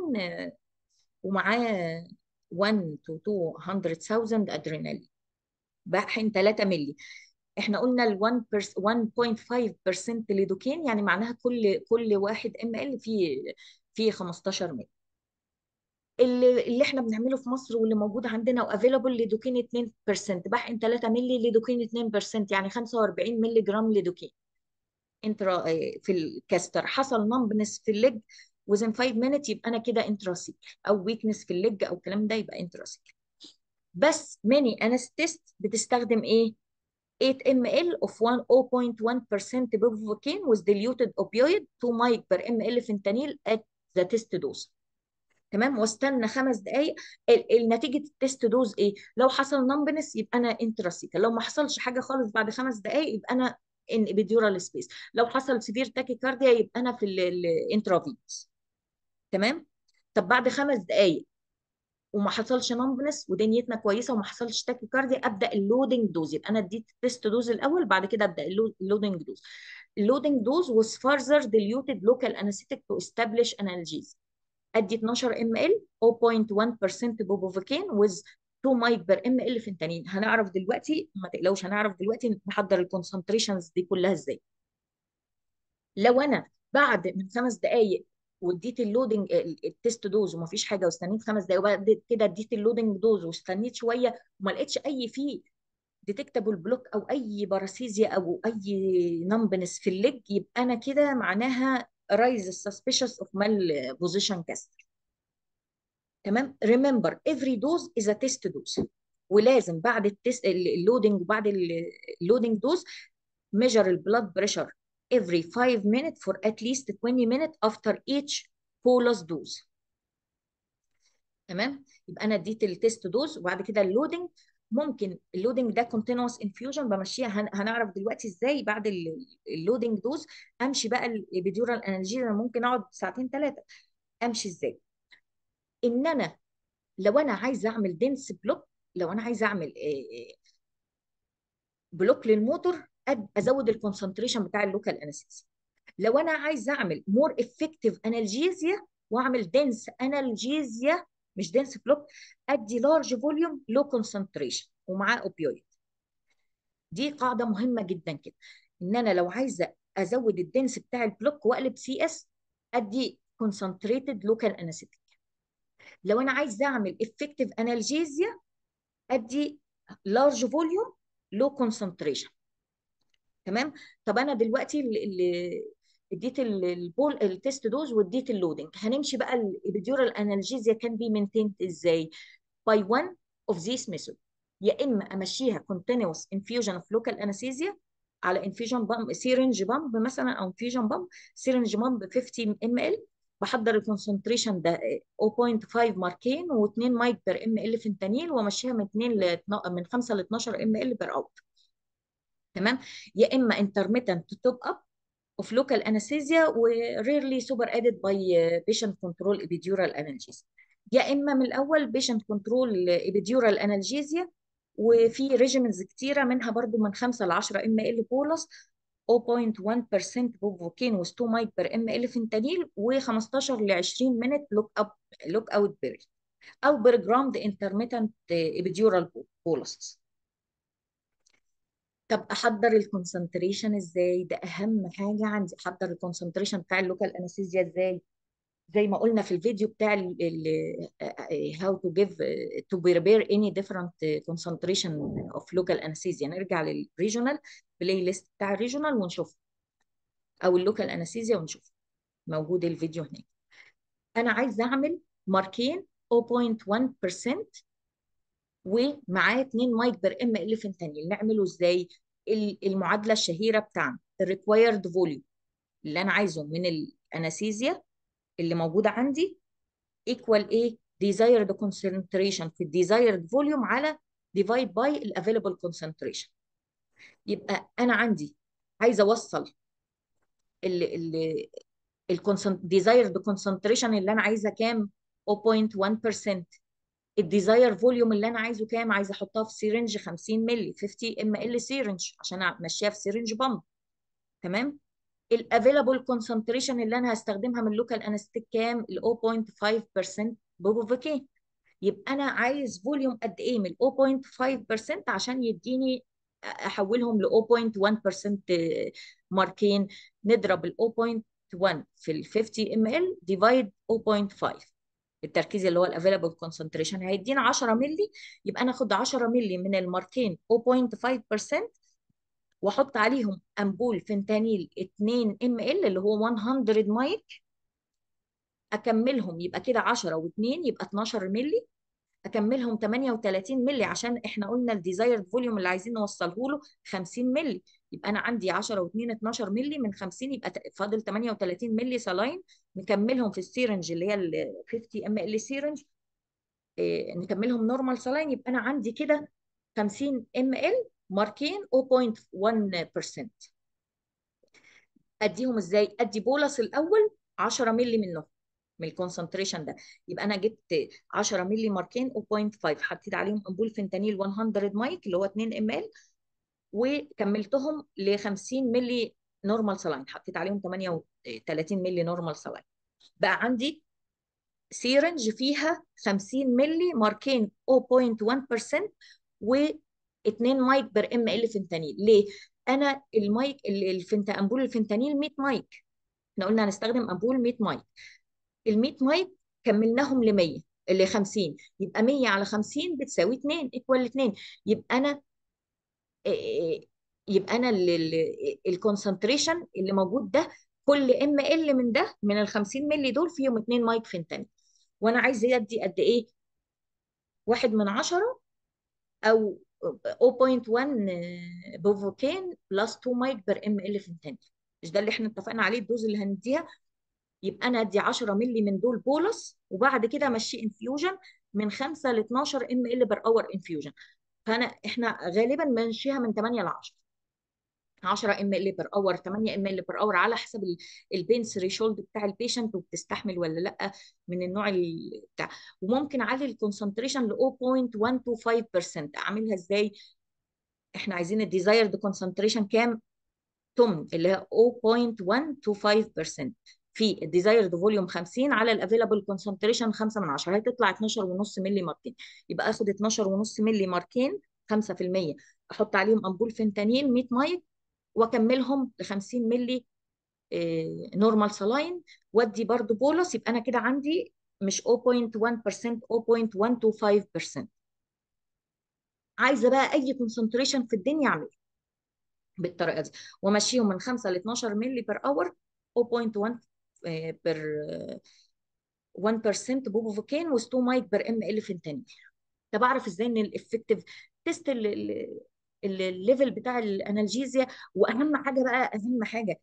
ومعاه 1 to 200,000 ادرينالين بحقن 3 مللي احنا قلنا ال 1.5% ليدوكين يعني معناها كل كل واحد ام ال فيه فيه 15 مللي اللي, اللي احنا بنعمله في مصر واللي موجود عندنا وافيلابل ليدوكين 2% بحقن 3 مللي ليدوكين 2% يعني 45 مللي جرام ليدوكين انترا في الكاستر حصل نمبنس في الليج within 5 minutes يبقى انا كده انتراسيك او ويكنس في الليج او الكلام ده يبقى انتراسيك بس ماني انستيست بتستخدم ايه 8 ml of 1 0.1% bupropion with diluted opioid 2 mic per ml fentanyl at the test dose تمام واستنى خمس دقائق نتيجه التست دوز ايه لو حصل نمبنس يبقى انا انتراسيكا لو ما حصلش حاجه خالص بعد خمس دقائق يبقى انا ان ابيديورال سبيس لو حصل سيفير تاكيكارديا يبقى انا في الانترافينس تمام طب بعد خمس دقائق وما حصلش نمبنس ودنيتنا كويسه وما حصلش تاكيكارديا ابدا اللودنج دوز يبقى انا اديت التست دوز الاول بعد كده ابدا اللودنج دوز اللودنج دوز was further diluted local anesthetic to establish analgesia ادي 12 ام ال 0.1% بوبوفيكين with 2 مايك بر ام ال فنتانين هنعرف دلوقتي ما تقلقوش هنعرف دلوقتي نحضر الكونسنتريشنز دي كلها ازاي لو انا بعد من خمس دقائق واديت اللودنج التست دوز وما فيش حاجه واستنيت خمس دقائق وبعد كده اديت اللودنج دوز واستنيت شويه وما لقيتش اي فيه ديتكتابل بلوك او اي باراسيزيا او اي نمبنس في الليج يبقى انا كده معناها رايز السسبيشس اوف مال بوزيشن كاستر تمام ريمبر افري دوز از ا تيست دوز ولازم بعد التست اللودنج وبعد اللودنج دوز measure البلاد بريشر every 5 minutes for at least 20 minutes after each bolus dose تمام يبقى انا اديت التيست دوز وبعد كده اللودنج ممكن اللودنج ده كونتينوس انفيوجن بمشيها هنعرف دلوقتي ازاي بعد اللودنج دوز امشي بقى الابيدورال انالجيزا ممكن اقعد ساعتين ثلاثه امشي ازاي ان انا لو انا عايزه اعمل دنس بلوك لو انا عايزه اعمل بلوك للموتور ازود الكونسنتريشن بتاع اللوكال انستيزيا لو انا عايزه اعمل مور افكتيف انالجيزيا واعمل دنس انالجيزيا مش دنس بلوك ادي لارج فوليوم لو كونسنتريشن ومعاه اوبيويد دي قاعده مهمه جدا كده ان انا لو عايزه ازود الدنس بتاع البلوك واقلب سي اس ادي كونسنتريتد لوكال انستيك لو انا عايزه اعمل افكتيف انالجيزيا ادي لارج فوليوم لو كونسنتريشن تمام طب انا دلوقتي اللي اديت البول التست دوز واديت اللودنج هنمشي بقى الابيديورال انالجيزيا كان بي مينتيند ازاي باي one of these method يا اما امشيها continuous infusion of local anesthesia على infusion بامب سيرنج بامب مثلا او infusion بامب سيرنج بامب 50 ام ال بحضر الكونسنتريشن ده 0.5 ماركين و2 مايك بير ام ال فنتانيل وامشيها من 2 ل من 5 ل 12 ام ال بير اوت تمام يا اما intermittent توب اب of local anesthesia و rarely super added by patient control epidural analgesia يا اما من الاول patient control epidural analgesia وفي ريجيمنز كتيره منها برضو من 5 ل 10 ام ال بولس 0.1% بوفوكين و 2 مايك بر ام ال فنتانيل و15 ل 20 مينت لوك اب لوك اوت بيريد او برجرامد انترميتنت ابيديورال بولسز طب احضر الكونسنتريشن ازاي ده اهم حاجه عندي احضر الكونسنتريشن بتاع اللوكال انستيزيا ازاي زي ما قلنا في الفيديو بتاع ال ال how to give to prepare any different concentration of local anesthesia نرجع للريجونال بلاي ليست بتاع الريجونال ونشوف او اللوكال انستيزيا ونشوف موجود الفيديو هناك انا عايزه اعمل ماركين 0.1% ومعاه 2 مايك بر ام ال فنتانيل نعمله ازاي المعادله الشهيره بتاعنا الريكوايرد فوليوم اللي انا عايزه من الانستيزيا اللي موجوده عندي ايكوال ايه desired concentration في الديزايرد فوليوم على divide by الافيلبل concentration يبقى انا عندي عايزه اوصل ال ال الديزايرد concentration اللي انا عايزه كام 0.1% الديزاير فوليوم اللي انا عايزه كام عايزه احطها في سيرنج 50 مللي 50 ام ال سيرنج عشان امشيها في سيرنج بامب تمام الافيلابل كونسنتريشن اللي انا هستخدمها من اللوكال انستيك كام ال 0.5% بوبوفيكين يبقى انا عايز فوليوم قد ايه من 0.5% عشان يديني احولهم ل 0.1% ماركين نضرب ال 0.1 في ال 50 ام ال ديفايد 0.5 التركيز اللي هو الافيلابل كونسنتريشن هيدينا 10 مللي يبقى انا اخد 10 مللي من الماركين 0.5% واحط عليهم امبول فنتانيل 2 ام ال اللي هو 100 مايك اكملهم يبقى كده 10 و2 يبقى 12 مللي اكملهم 38 مللي عشان احنا قلنا الديزايرد فوليوم اللي عايزين نوصله له 50 مللي يبقى انا عندي 10 و2 12 مللي من 50 يبقى فاضل 38 مللي سلاين نكملهم في السيرنج اللي هي ال 50 ام ال سيرنج إيه نكملهم نورمال سلاين يبقى انا عندي كده 50 ام ال ماركين 0.1% اديهم ازاي ادي بولس الاول 10 مللي منهم من الكونسنتريشن ده يبقى انا جبت 10 مللي ماركين 0.5 حطيت عليهم امبول فنتانيل 100 مايك اللي هو 2 ام ال وكملتهم ل 50 مللي نورمال سلاين حطيت عليهم 38 مللي نورمال سلاين بقى عندي سيرنج فيها 50 مللي ماركين 0.1% و 2 مايك بر ام ال فنتانيل ليه انا المايك الفنت امبول الفنتانيل 100 مايك احنا قلنا هنستخدم امبول 100 مايك ال 100 مايك كملناهم ل 100 ل 50 يبقى 100 على 50 بتساوي 2 ايكوال 2 يبقى انا يبقى انا الكونسنتريشن اللي موجود ده كل ام ال من ده من ال 50 مللي دول فيهم 2 مايك فنتانيل وانا عايزه ادي قد ايه؟ واحد من عشرة او 0.1 بوفوكين بلس 2 مايك بر ام ال فنتانيل مش ده اللي احنا اتفقنا عليه الدوز اللي هنديها يبقى انا ادي 10 مللي من دول بولس وبعد كده امشي انفيوجن من 5 ل 12 ام ال بر اور انفيوجن فانا احنا غالبا بنمشيها من 8 ل 10 10 ام ال بر اور 8 ام ال بر اور على حسب البين ثريشولد بتاع البيشنت وبتستحمل ولا لا من النوع بتاع وممكن اعلي الكونسنتريشن ل 0.125% اعملها ازاي؟ احنا عايزين الديزايرد كونسنتريشن كام؟ تمن اللي هي 0.125% في الديزايرد فوليوم 50 على الافيلابل كونسنتريشن 5 من 10 هتطلع 12.5 مللي ماركين يبقى اخد 12.5 مللي ماركين 5% احط عليهم امبول فنتانيل 100 مايك واكملهم ل 50 مللي نورمال سلاين وادي برضو بولس يبقى انا كده عندي مش 0.1% 0.125% عايزه بقى اي كونسنتريشن في الدنيا اعمله بالطريقه دي وامشيهم من 5 ل 12 مللي بير اور 0.1 بير 1% بوبوفوكين و 2 مايك بير ام ال فنتانيل طب اعرف ازاي ان الافكتيف تيست الليفل بتاع الانالجيزيا واهم حاجه بقى اهم حاجه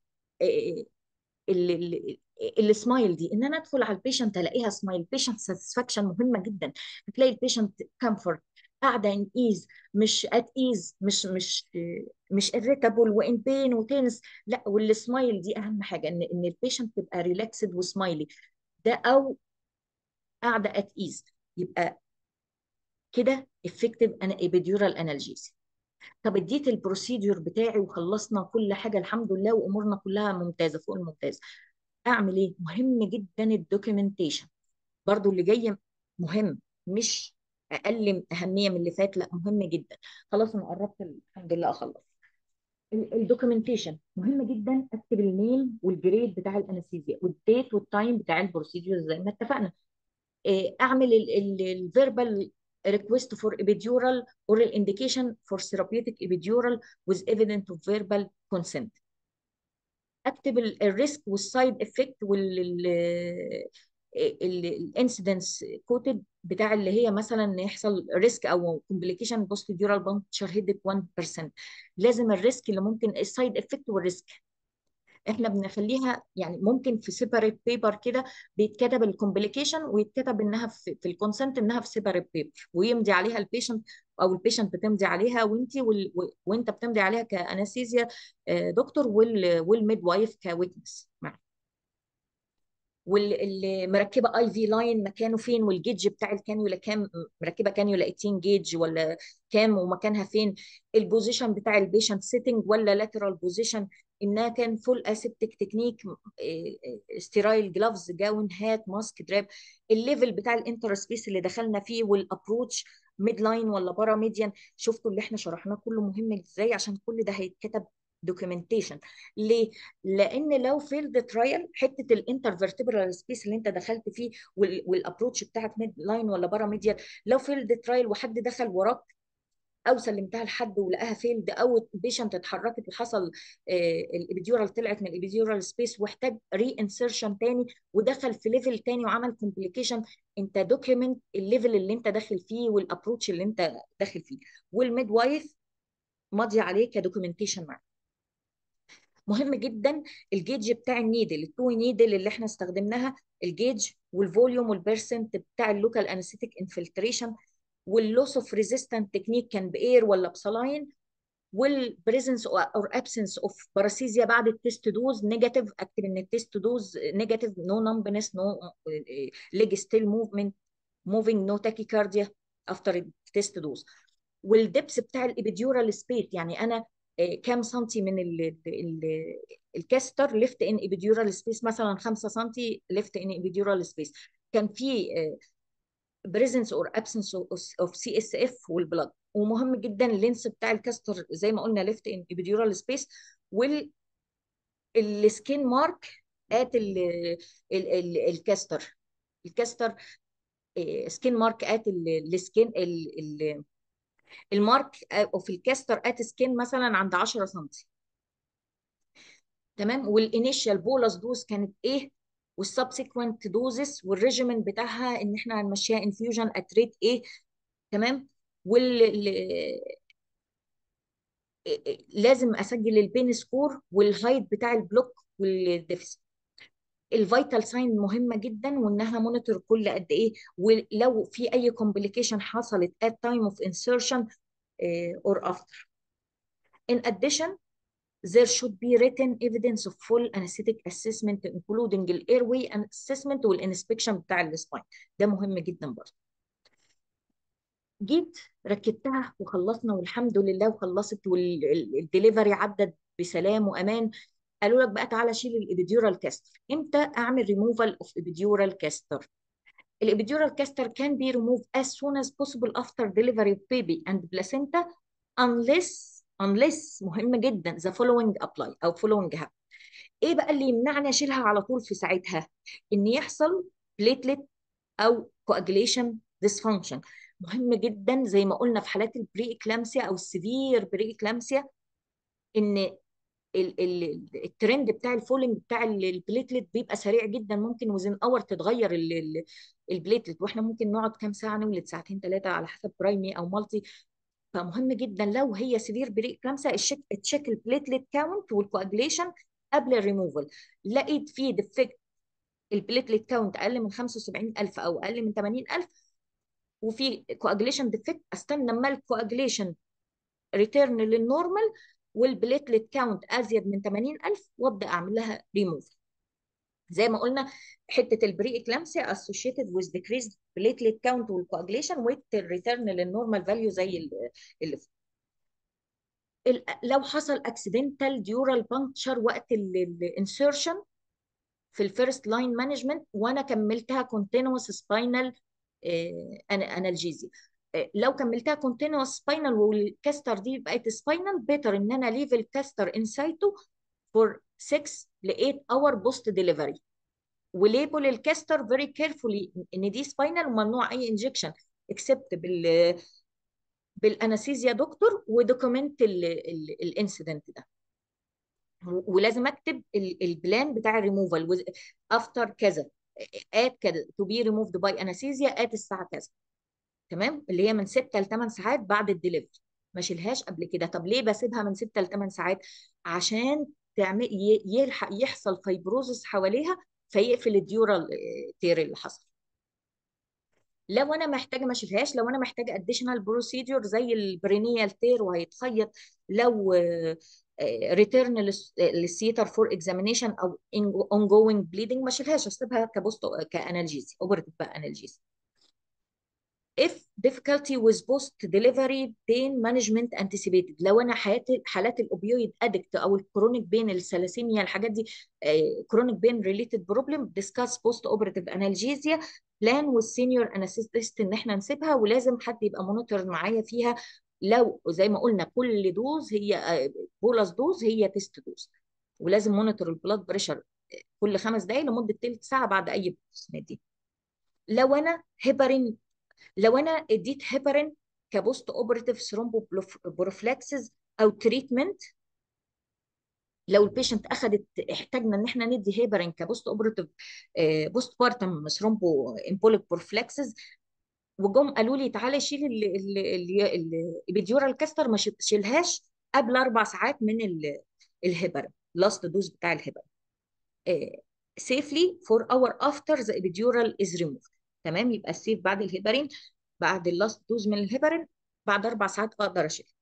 السمايل دي ان انا ادخل على البيشنت الاقيها سمايل بيشنت ساتسفاكشن مهمه جدا هتلاقي البيشنت كومفورت قاعده ان ايز مش ات ايز مش مش مش اريتابل وان بين وتنس لا والسمايل دي اهم حاجه ان ان البيشنت تبقى ريلاكسد وسمايلي ده او قاعده ات ايز يبقى كده افكتيف انا ابيديورال انالجيزي طب اديت البروسيدور بتاعي وخلصنا كل حاجه الحمد لله وامورنا كلها ممتازه فوق الممتاز اعمل ايه مهم جدا الدوكيومنتيشن برضو اللي جاي مهم مش اقل اهميه من اللي فات لا مهم جدا خلاص انا قربت الحمد لله اخلص الدوكيومنتيشن مهم جدا اكتب النيم والجريد بتاع الانستيزيا والديت والتايم بتاع البروسيدور زي ما اتفقنا آه، اعمل الفيربال request for epidural oral indication for therapeutic epidural with evidence of verbal consent اكتب الريسك والسايد افكت والانسيدنس كوتد بتاع اللي هي مثلا يحصل ريسك او كومبليكيشن بوست ديورال بانكتشر هيدك 1% لازم الريسك اللي ممكن السايد افكت والريسك احنا بنخليها يعني ممكن في سيبريت بيبر كده بيتكتب الكومبليكيشن ويتكتب انها في, في الكونسنت انها في سيبريت بيبر ويمضي عليها البيشنت او البيشنت بتمضي عليها وانت وال... وانت بتمضي عليها كانستيزيا دكتور وال... والميد وايف كويتنس واللي مركبه اي في لاين مكانه فين والجيج بتاع الكانيولا كام مركبه كانيولا 18 جيج ولا كام ومكانها فين البوزيشن بتاع البيشنت سيتنج ولا لاترال بوزيشن انها كان فول اسيبتك تكنيك ستيرايل جلافز جاون هات ماسك دراب الليفل بتاع الانتر سبيس اللي دخلنا فيه والابروتش ميد لاين ولا بارا ميديان شفتوا اللي احنا شرحناه كله مهم ازاي عشان كل ده هيتكتب دوكيومنتيشن ليه؟ لان لو فيلد ترايل حته الانترفيرتبرال سبيس اللي انت دخلت فيه والابروتش بتاعك ميد لاين ولا بارا ميديان لو فيلد ترايل وحد دخل وراك او سلمتها لحد ولقاها فيلد او البيشنت اتحركت وحصل الابيديورال طلعت من الابيديورال سبيس واحتاج ري انسرشن تاني ودخل في ليفل تاني وعمل كومبليكيشن انت دوكيمنت الليفل اللي انت داخل فيه والابروتش اللي انت داخل فيه والميد وايف ماضي عليه كدوكيومنتيشن معاك مهم جدا الجيج بتاع النيدل التو نيدل اللي احنا استخدمناها الجيج والفوليوم والبرسنت بتاع اللوكال انستيك انفلتريشن واللوس اوف ريزيستنت تكنيك كان باير ولا بسلاين والبريزنس اور ابسنس اوف باراسيزيا بعد التست دوز نيجاتيف اكتب ان التست دوز نيجاتيف نو نمبنس نو ليج ستيل موفمنت موفينج نو تاكيكارديا افتر التست دوز والدبس بتاع الابيديورال سبيت يعني انا كام سنتي من ال ال الكاستر ليفت ان ابيديورال سبيس مثلا 5 سنتي ليفت ان ابيديورال سبيس كان في بريزنس اور ابسنس اوف سي اس اف والبلد ومهم جدا اللينس بتاع الكاستر زي ما قلنا ليفت ان ابيديورال سبيس وال السكين مارك ات الكاستر الكاستر سكين مارك ات السكين المارك اوف الكاستر ات سكين مثلا عند 10 سم تمام والانيشال بولس دوز كانت ايه والسبسيكوينت دوزز والريجيمنت بتاعها ان احنا هنمشيها انفيوجن ات ريت ايه تمام وال لازم اسجل البين سكور والهايت بتاع البلوك والديفيسيت الفيتال ساين مهمه جدا وانها مونيتور كل قد ايه ولو في اي كومبليكيشن حصلت at time of insertion uh, or after in addition there should be written evidence of full anesthetic assessment including the airway assessment والانسبكشن بتاع السباين ده مهم جدا برضه جيت ركبتها وخلصنا والحمد لله وخلصت والدليفري عدت بسلام وامان قالوا لك بقى تعالى شيل الابيديورال كاستر امتى اعمل ريموفال اوف ابيديورال كاستر الابيديورال كاستر can be removed as soon as possible after delivery of baby and placenta unless unless مهم جدا the following apply او following happen ايه بقى اللي يمنعني اشيلها على طول في ساعتها ان يحصل platelet او coagulation dysfunction مهم جدا زي ما قلنا في حالات البري اكلامسيا او السيفير بري اكلامسيا ان الترند بتاع الفولنج بتاع البليتلت بيبقى سريع جدا ممكن وزن اور تتغير البليتلت واحنا ممكن نقعد كام ساعه نولد ساعتين ثلاثه على حسب برايمي او مالتي فمهم جدا لو هي سيفير بريك كلامسا تشيك البليتلت كاونت والكواجليشن قبل الريموفال لقيت فيه ديفكت البليتلت كاونت اقل من 75000 او اقل من 80000 وفي كواجليشن ديفكت استنى اما الكواجليشن ريتيرن للنورمال والبليتلت كاونت ازيد من 80000 وابدا اعمل لها ريموف زي ما قلنا حته البري اكلامسيا associated with decreased platelet count والcoagulation with return للنورمال فاليو زي اللي فوق لو حصل اكسيدنتال ديورال بانكشر وقت الانسيرشن في الفيرست لاين مانجمنت وانا كملتها كونتينوس سباينال انالجيزيا آه، لو كملتها كونتينوس سباينال والكاستر دي بقت سباينال بيتر ان انا ليف الكاستر انسايتو فور 6 ل 8 اور بوست ديليفري وليبل الكاستر فيري كيرفولي ان دي سباينال وممنوع اي انجكشن اكسبت بال بالانستيزيا دكتور ودوكيمنت الانسيدنت ده ولازم اكتب البلان بتاع الريموفال افتر كذا ات كذا تو بي ريموفد باي انستيزيا ات الساعه كذا تمام اللي هي من 6 ل 8 ساعات بعد الدليفري ما شيلهاش قبل كده طب ليه بسيبها من 6 ل 8 ساعات عشان تعمل يلحق يحصل فايبروزس حواليها فيقفل الديورال تير اللي حصل لو انا محتاجه ما اشيلهاش لو انا محتاجه اديشنال بروسيدور زي البرينيال تير وهيتخيط لو ريتيرن للسيتر فور اكزامينيشن او اون جوينج بليدنج ما اشيلهاش اسيبها كبوست كانالجيزي اوبرتيف بقى انالجيزي if difficulty with post delivery pain management anticipated لو انا حياتي حالات الاوبيويد ادكت او الكرونيك بين الثلاسيميا الحاجات دي كرونيك بين ريليتد بروبلم discuss post operative analgesia plan والسينيور انستيست ان احنا نسيبها ولازم حد يبقى مونيتور معايا فيها لو زي ما قلنا كل دوز هي بولس دوز هي تيست دوز ولازم مونيتور البلاد بريشر كل خمس دقائق لمده ثلث ساعه بعد اي بوست دي لو انا هيبرين لو انا اديت هيبرين كبوست اوبراتيف ثرومبو بروفلاكسز او تريتمنت لو البيشنت اخذت احتاجنا ان احنا ندي هيبرين كبوست اوبراتيف بوست بارتم ثرومبو امبوليك بروفلاكسز وجم قالوا لي تعالى شيل الابيديورال كاستر ما شيلهاش قبل اربع ساعات من الهيبرين لاست دوز بتاع الهيبرين safely for hour after the epidural is removed تمام يبقى السيف بعد الهيبرين بعد اللاست دوز من الهيبرين بعد اربع ساعات اقدر اشيلها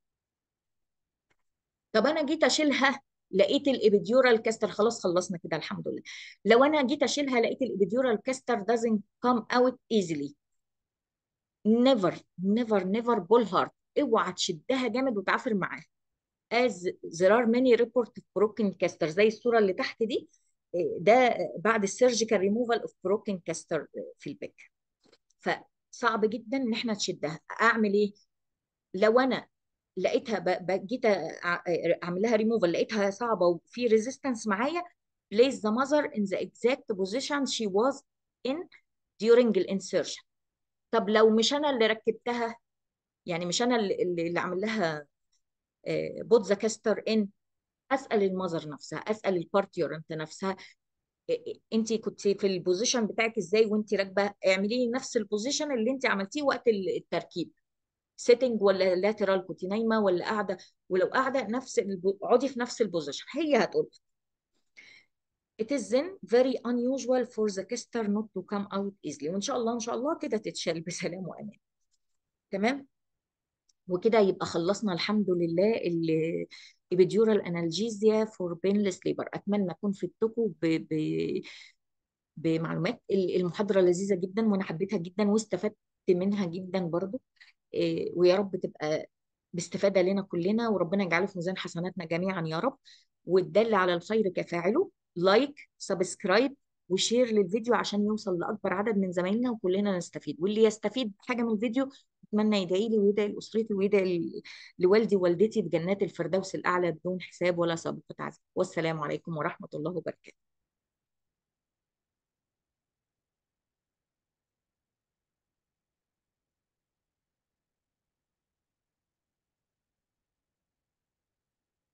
طب انا جيت اشيلها لقيت الابيديورال كاستر خلاص خلصنا كده الحمد لله لو انا جيت اشيلها لقيت الابيديورال كاستر doesn't come out easily never never never pull hard اوعى تشدها جامد وتعافر معاها as there are many report of broken caster زي الصوره اللي تحت دي ده بعد السيرجيكال ريموفال اوف بروكن كاستر في البك فصعب جدا ان احنا نشدها اعمل ايه لو انا لقيتها جيت اعمل لها ريموفال لقيتها صعبه وفي ريزيستنس معايا place the mother in the exact position she was in during الانسيرشن طب لو مش انا اللي ركبتها يعني مش انا اللي, اللي عامل لها بوت ذا كاستر ان اسال المذر نفسها اسال البارتيورنت نفسها انت كنت في البوزيشن بتاعك ازاي وانت راكبه اعملي لي نفس البوزيشن اللي انت عملتيه وقت التركيب سيتنج ولا لاترال كنت نايمه ولا قاعده ولو قاعده نفس اقعدي في نفس البوزيشن هي هتقول It is then very unusual for the caster not to come out easily وإن شاء الله إن شاء الله كده تتشال بسلام وأمان تمام وكده يبقى خلصنا الحمد لله الابيديورال انالجيزيا فور بينلس ليبر اتمنى اكون فدتكم ب... ب... بمعلومات المحاضره لذيذه جدا وانا حبيتها جدا واستفدت منها جدا برضو إيه ويا رب تبقى باستفاده لنا كلنا وربنا يجعله في ميزان حسناتنا جميعا يا رب والدل على الخير كفاعله لايك سبسكرايب وشير للفيديو عشان يوصل لاكبر عدد من زمايلنا وكلنا نستفيد واللي يستفيد حاجه من الفيديو اتمنى يدعي لي ويدعي لاسرتي ويدعي لوالدي ووالدتي بجنات الفردوس الاعلى بدون حساب ولا سابقه عذاب والسلام عليكم ورحمه الله وبركاته